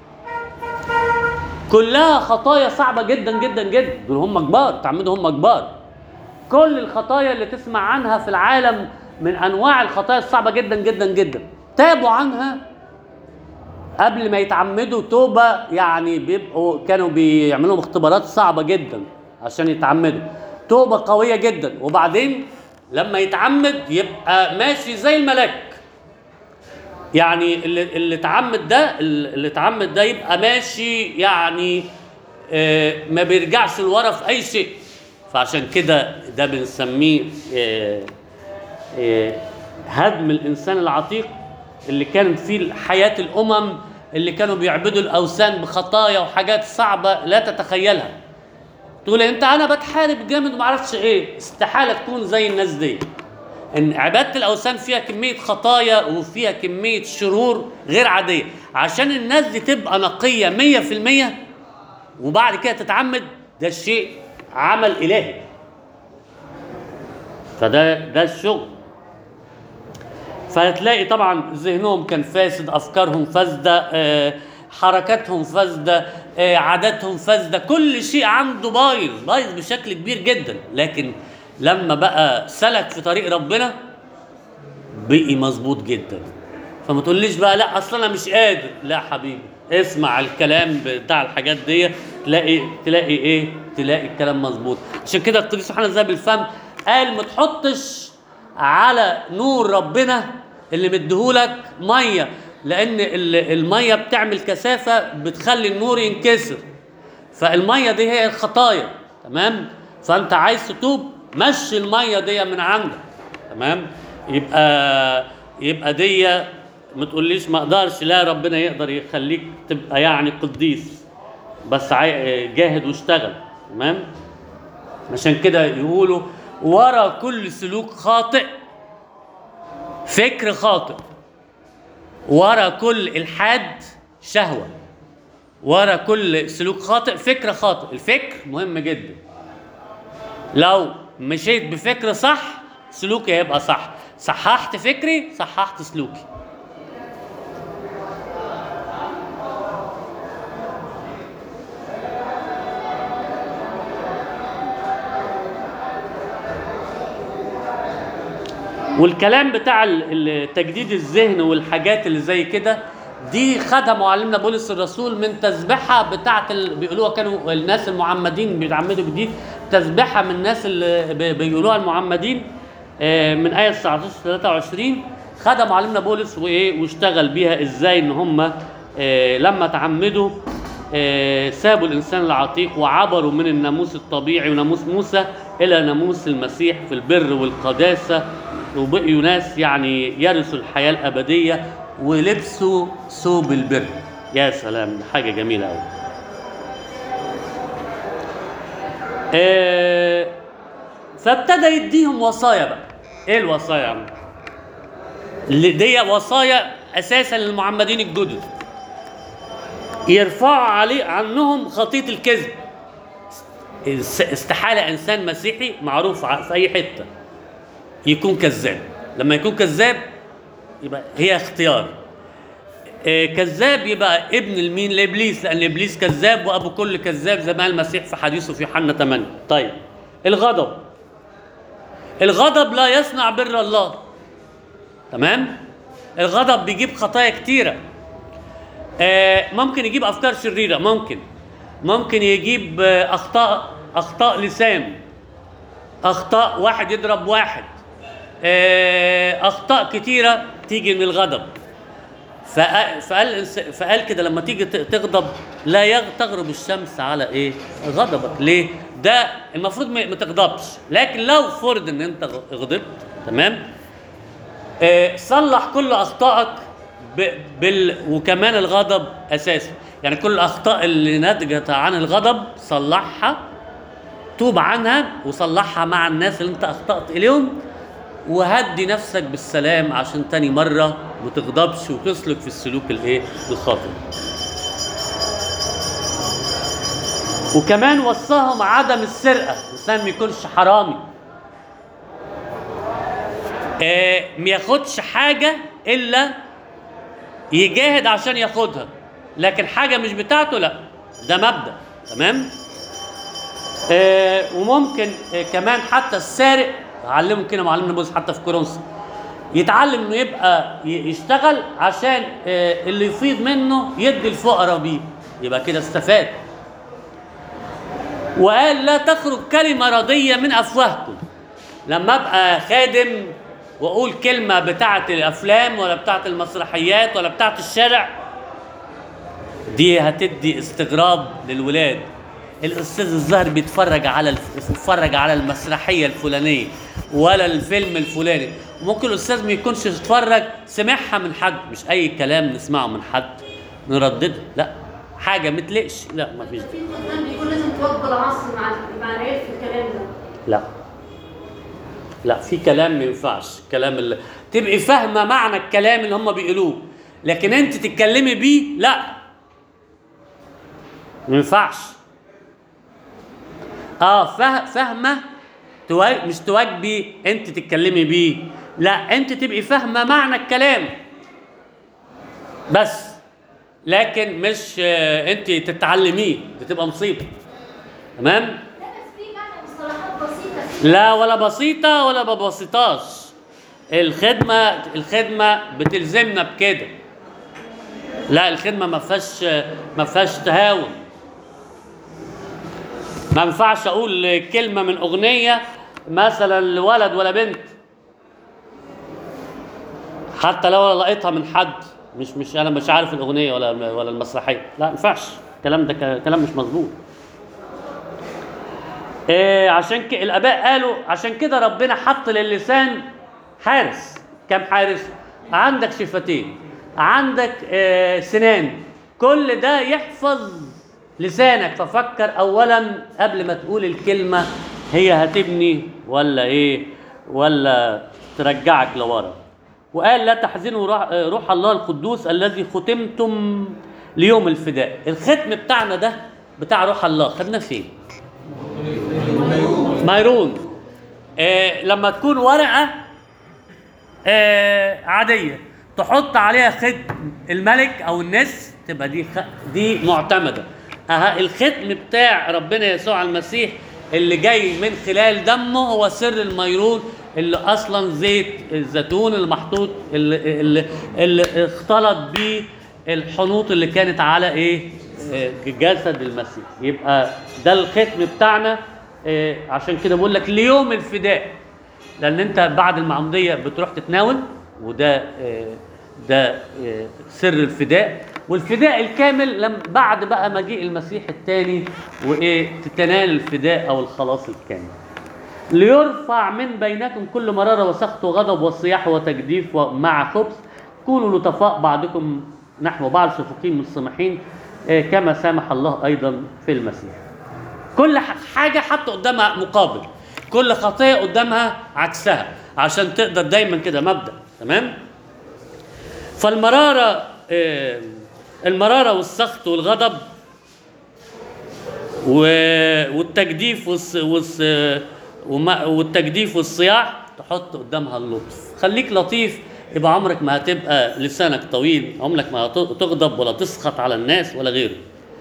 كلها خطايا صعبه جدا جدا جدا دول هم كبار تعمدوا هم كبار كل الخطايا اللي تسمع عنها في العالم من انواع الخطايا الصعبه جدا جدا جدا تابوا عنها قبل ما يتعمدوا توبه يعني بيبقوا كانوا بيعملوا اختبارات صعبه جدا عشان يتعمدوا توبه قويه جدا وبعدين لما يتعمد يبقى ماشي زي الملاك يعني اللي اللي اتعمد ده اللي اتعمد ده يبقى ماشي يعني آه، ما بيرجعش لورا في اي شيء فعشان كده ده بنسميه آه، آه، هدم الانسان العتيق اللي كانت فيه حياه الامم اللي كانوا بيعبدوا الاوثان بخطايا وحاجات صعبه لا تتخيلها تقول انت انا بتحارب جامد وما اعرفش ايه استحاله تكون زي الناس دي ان عباده الاوثان فيها كميه خطايا وفيها كميه شرور غير عاديه عشان الناس دي تبقى نقيه 100% وبعد كده تتعمد ده شيء عمل الهي فده ده الشغل فهتلاقي طبعا ذهنهم كان فاسد افكارهم فاسده آه، حركاتهم فاسده آه، عاداتهم فاسده كل شيء عنده بايظ بايظ بشكل كبير جدا لكن لما بقى سلك في طريق ربنا بقي مظبوط جدا فما تقوليش بقى لا اصل انا مش قادر لا حبيبي اسمع الكلام بتاع الحاجات دي تلاقي تلاقي ايه تلاقي الكلام مظبوط عشان كده القديس يوحنا ذهب الفم قال ما تحطش على نور ربنا اللي مديهولك ميه لان ال- الميه بتعمل كثافه بتخلي النور ينكسر فالميه دي هي الخطايا تمام فانت عايز تتوب مشي الميه دي من عندك تمام يبقى يبقى دي ما تقوليش ما اقدرش لا ربنا يقدر يخليك تبقى يعني قديس بس عاي- جاهد واشتغل تمام عشان كده يقولوا ورا كل سلوك خاطئ فكر خاطئ ورا كل الحاد شهوه ورا كل سلوك خاطئ فكر خاطئ الفكر مهم جدا لو مشيت بفكر صح سلوكي هيبقى صح صححت فكري صححت سلوكي والكلام بتاع ال- ال- تجديد الذهن والحاجات اللي زي كده دي خدها معلمنا بولس الرسول من تسبيحه بتاعت ال... بيقولوها كانوا الناس المعمدين بيتعمدوا جديد تسبيحه من الناس اللي ب- بيقولوها المعمدين آه، من ايه 19 23 خدها معلمنا بولس وايه واشتغل بيها ازاي ان هم آه، لما تعمدوا آه، سابوا الانسان العتيق وعبروا من الناموس الطبيعي وناموس موسى الى ناموس المسيح في البر والقداسه وبقيوا ناس يعني يرثوا الحياه الابديه ولبسوا ثوب البر يا سلام ده حاجه جميله قوي آه، فابتدى يديهم وصايا بقى ايه الوصايا يا عم اللي دي وصايا اساسا للمعمدين الجدد يرفعوا عليه عنهم خطية الكذب است- استحالة إنسان مسيحي معروف ع- في أي حتة يكون كذاب لما يكون كذاب يبقى هي اختيار آه، كذاب يبقى ابن المين لابليس لان ابليس كذاب وابو كل كذاب زي ما قال المسيح في حديثه في يوحنا 8 طيب الغضب الغضب لا يصنع بر الله تمام الغضب بيجيب خطايا كتيره آه، ممكن يجيب افكار شريره ممكن ممكن يجيب آه، اخطاء اخطاء لسان اخطاء واحد يضرب واحد آه، اخطاء كتيره تيجي من الغضب فقال فقال فقال كده لما تيجي ت- تغضب لا يغ- تغرب الشمس على ايه؟ غضبك ليه؟ ده المفروض ما ما تغضبش لكن لو فرض ان انت غ- غضبت تمام؟ آه، صلح كل اخطائك ب- بال وكمان الغضب اساسي يعني كل الاخطاء اللي ناتجه عن الغضب صلحها توب عنها وصلحها مع الناس اللي انت اخطات اليهم وهدي نفسك بالسلام عشان تاني مره ما تغضبش وتسلك في السلوك الايه الخاطئ وكمان وصاهم عدم السرقه الانسان ما يكونش حرامي آه، ما ياخدش حاجه الا يجاهد عشان ياخدها لكن حاجه مش بتاعته لا ده مبدا تمام آه وممكن آه كمان حتى السارق علمه كده معلمنا بولس حتى في كورنثوس يتعلم انه يبقى ي- يشتغل عشان آه اللي يفيض منه يدي الفقراء بيه يبقى كده استفاد وقال لا تخرج كلمة رضية من أفواهكم لما أبقى خادم وأقول كلمة بتاعة الأفلام ولا بتاعة المسرحيات ولا بتاعة الشارع دي هتدي استغراب للولاد الاستاذ الظاهر بيتفرج على الف- بيتفرج على المسرحيه الفلانيه ولا الفيلم الفلاني ممكن الاستاذ ما يكونش اتفرج سمعها من حد مش اي كلام نسمعه من حد نردده لا حاجه متلقش لا ما فيش في قدام بيقول لازم توضى العصر مع مع العيال في الكلام ده لا لا في كلام ما ينفعش كلام اللي تبقي فاهمه معنى الكلام اللي هم بيقولوه لكن انت تتكلمي بيه لا ما ينفعش اه فا- فاهمه توا- مش تواجبي انت تتكلمي بيه لا انت تبقي فاهمه معنى الكلام بس لكن مش آه، انت تتعلميه دي تبقى مصيبه تمام لا بس في معنى مصطلحات بسيطه لا ولا بسيطة ولا ما بسيطاش الخدمة الخدمة بتلزمنا بكده لا الخدمة ما فيهاش ما فيهاش تهاون ما ينفعش اقول كلمة من اغنية مثلا لولد ولا بنت حتى لو لقيتها من حد مش مش انا مش عارف الاغنية ولا ولا المسرحية لا ما ينفعش الكلام ده ك- كلام مش مظبوط إيه عشان كده الاباء قالوا عشان كده ربنا حط للسان حارس كم حارس عندك شفتين عندك آه سنان كل ده يحفظ لسانك ففكر اولا قبل ما تقول الكلمه هي هتبني ولا ايه ولا ترجعك لورا وقال لا تحزنوا روح, روح الله القدوس الذي ختمتم ليوم الفداء الختم بتاعنا ده بتاع روح الله خدناه فين مايرون آه لما تكون ورقه آه عاديه تحط عليها ختم الملك او النس تبقى دي خ... دي معتمده أها الختم بتاع ربنا يسوع المسيح اللي جاي من خلال دمه هو سر الميرون اللي اصلا زيت الزيتون المحطوط اللي, اللي, اللي اختلط بيه الحنوط اللي كانت على ايه آه، جسد المسيح يبقى ده الختم بتاعنا آه، عشان كده بقول لك ليوم الفداء لان انت بعد المعموديه بتروح تتناول وده آه، ده آه، سر الفداء والفداء الكامل لم بعد بقى مجيء المسيح الثاني وايه تتنال الفداء او الخلاص الكامل ليرفع من بينكم كل مرارة وسخط وغضب وصياح وتجديف مع خبث كونوا لطفاء بعضكم نحو بعض شفقين متسامحين آه، كما سامح الله ايضا في المسيح كل ح- حاجه حط قدامها مقابل كل خطيه قدامها عكسها عشان تقدر دايما كده مبدا تمام فالمراره آه، المراره والسخط والغضب و- والتجديف والص... والص... وما... والتجديف والصياح تحط قدامها اللطف خليك لطيف يبقى عمرك ما هتبقى لسانك طويل عمرك ما هت- تغضب ولا تسخط على الناس ولا غيره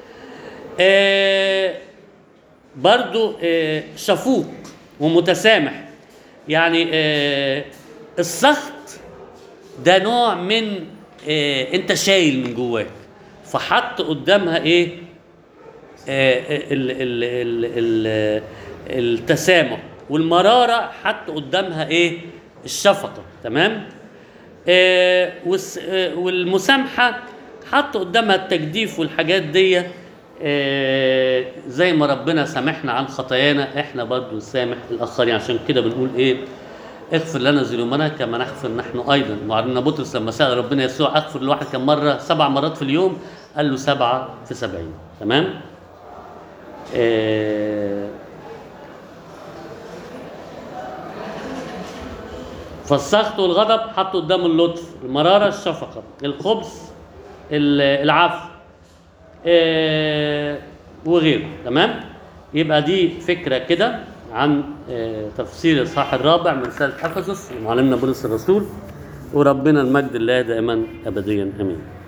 آه برضو آه شفوق ومتسامح يعني آه السخط ده نوع من آه انت شايل من جواك فحط قدامها ايه آه، ال ال ال ال التسامح والمرارة حط قدامها ايه الشفقة تمام آه، والس- آه، والمسامحة حط قدامها التجديف والحاجات دي آه، زي ما ربنا سامحنا عن خطايانا احنا برضو نسامح الاخرين عشان كده بنقول ايه اغفر لنا ذنوبنا كما نغفر نحن ايضا وعندنا بطرس لما سال ربنا يسوع اغفر لواحد كم مره سبع مرات في اليوم قال له سبعه في سبعين تمام آه، فالسخط والغضب حطوا قدام اللطف المرارة الشفقة الخبث ال- العفو آه، وغيره تمام يبقى دي فكرة كده عن آه، تفسير الإصحاح الرابع من رسالة أفسس ومعلمنا بولس الرسول وربنا المجد الله دائما أبديا أمين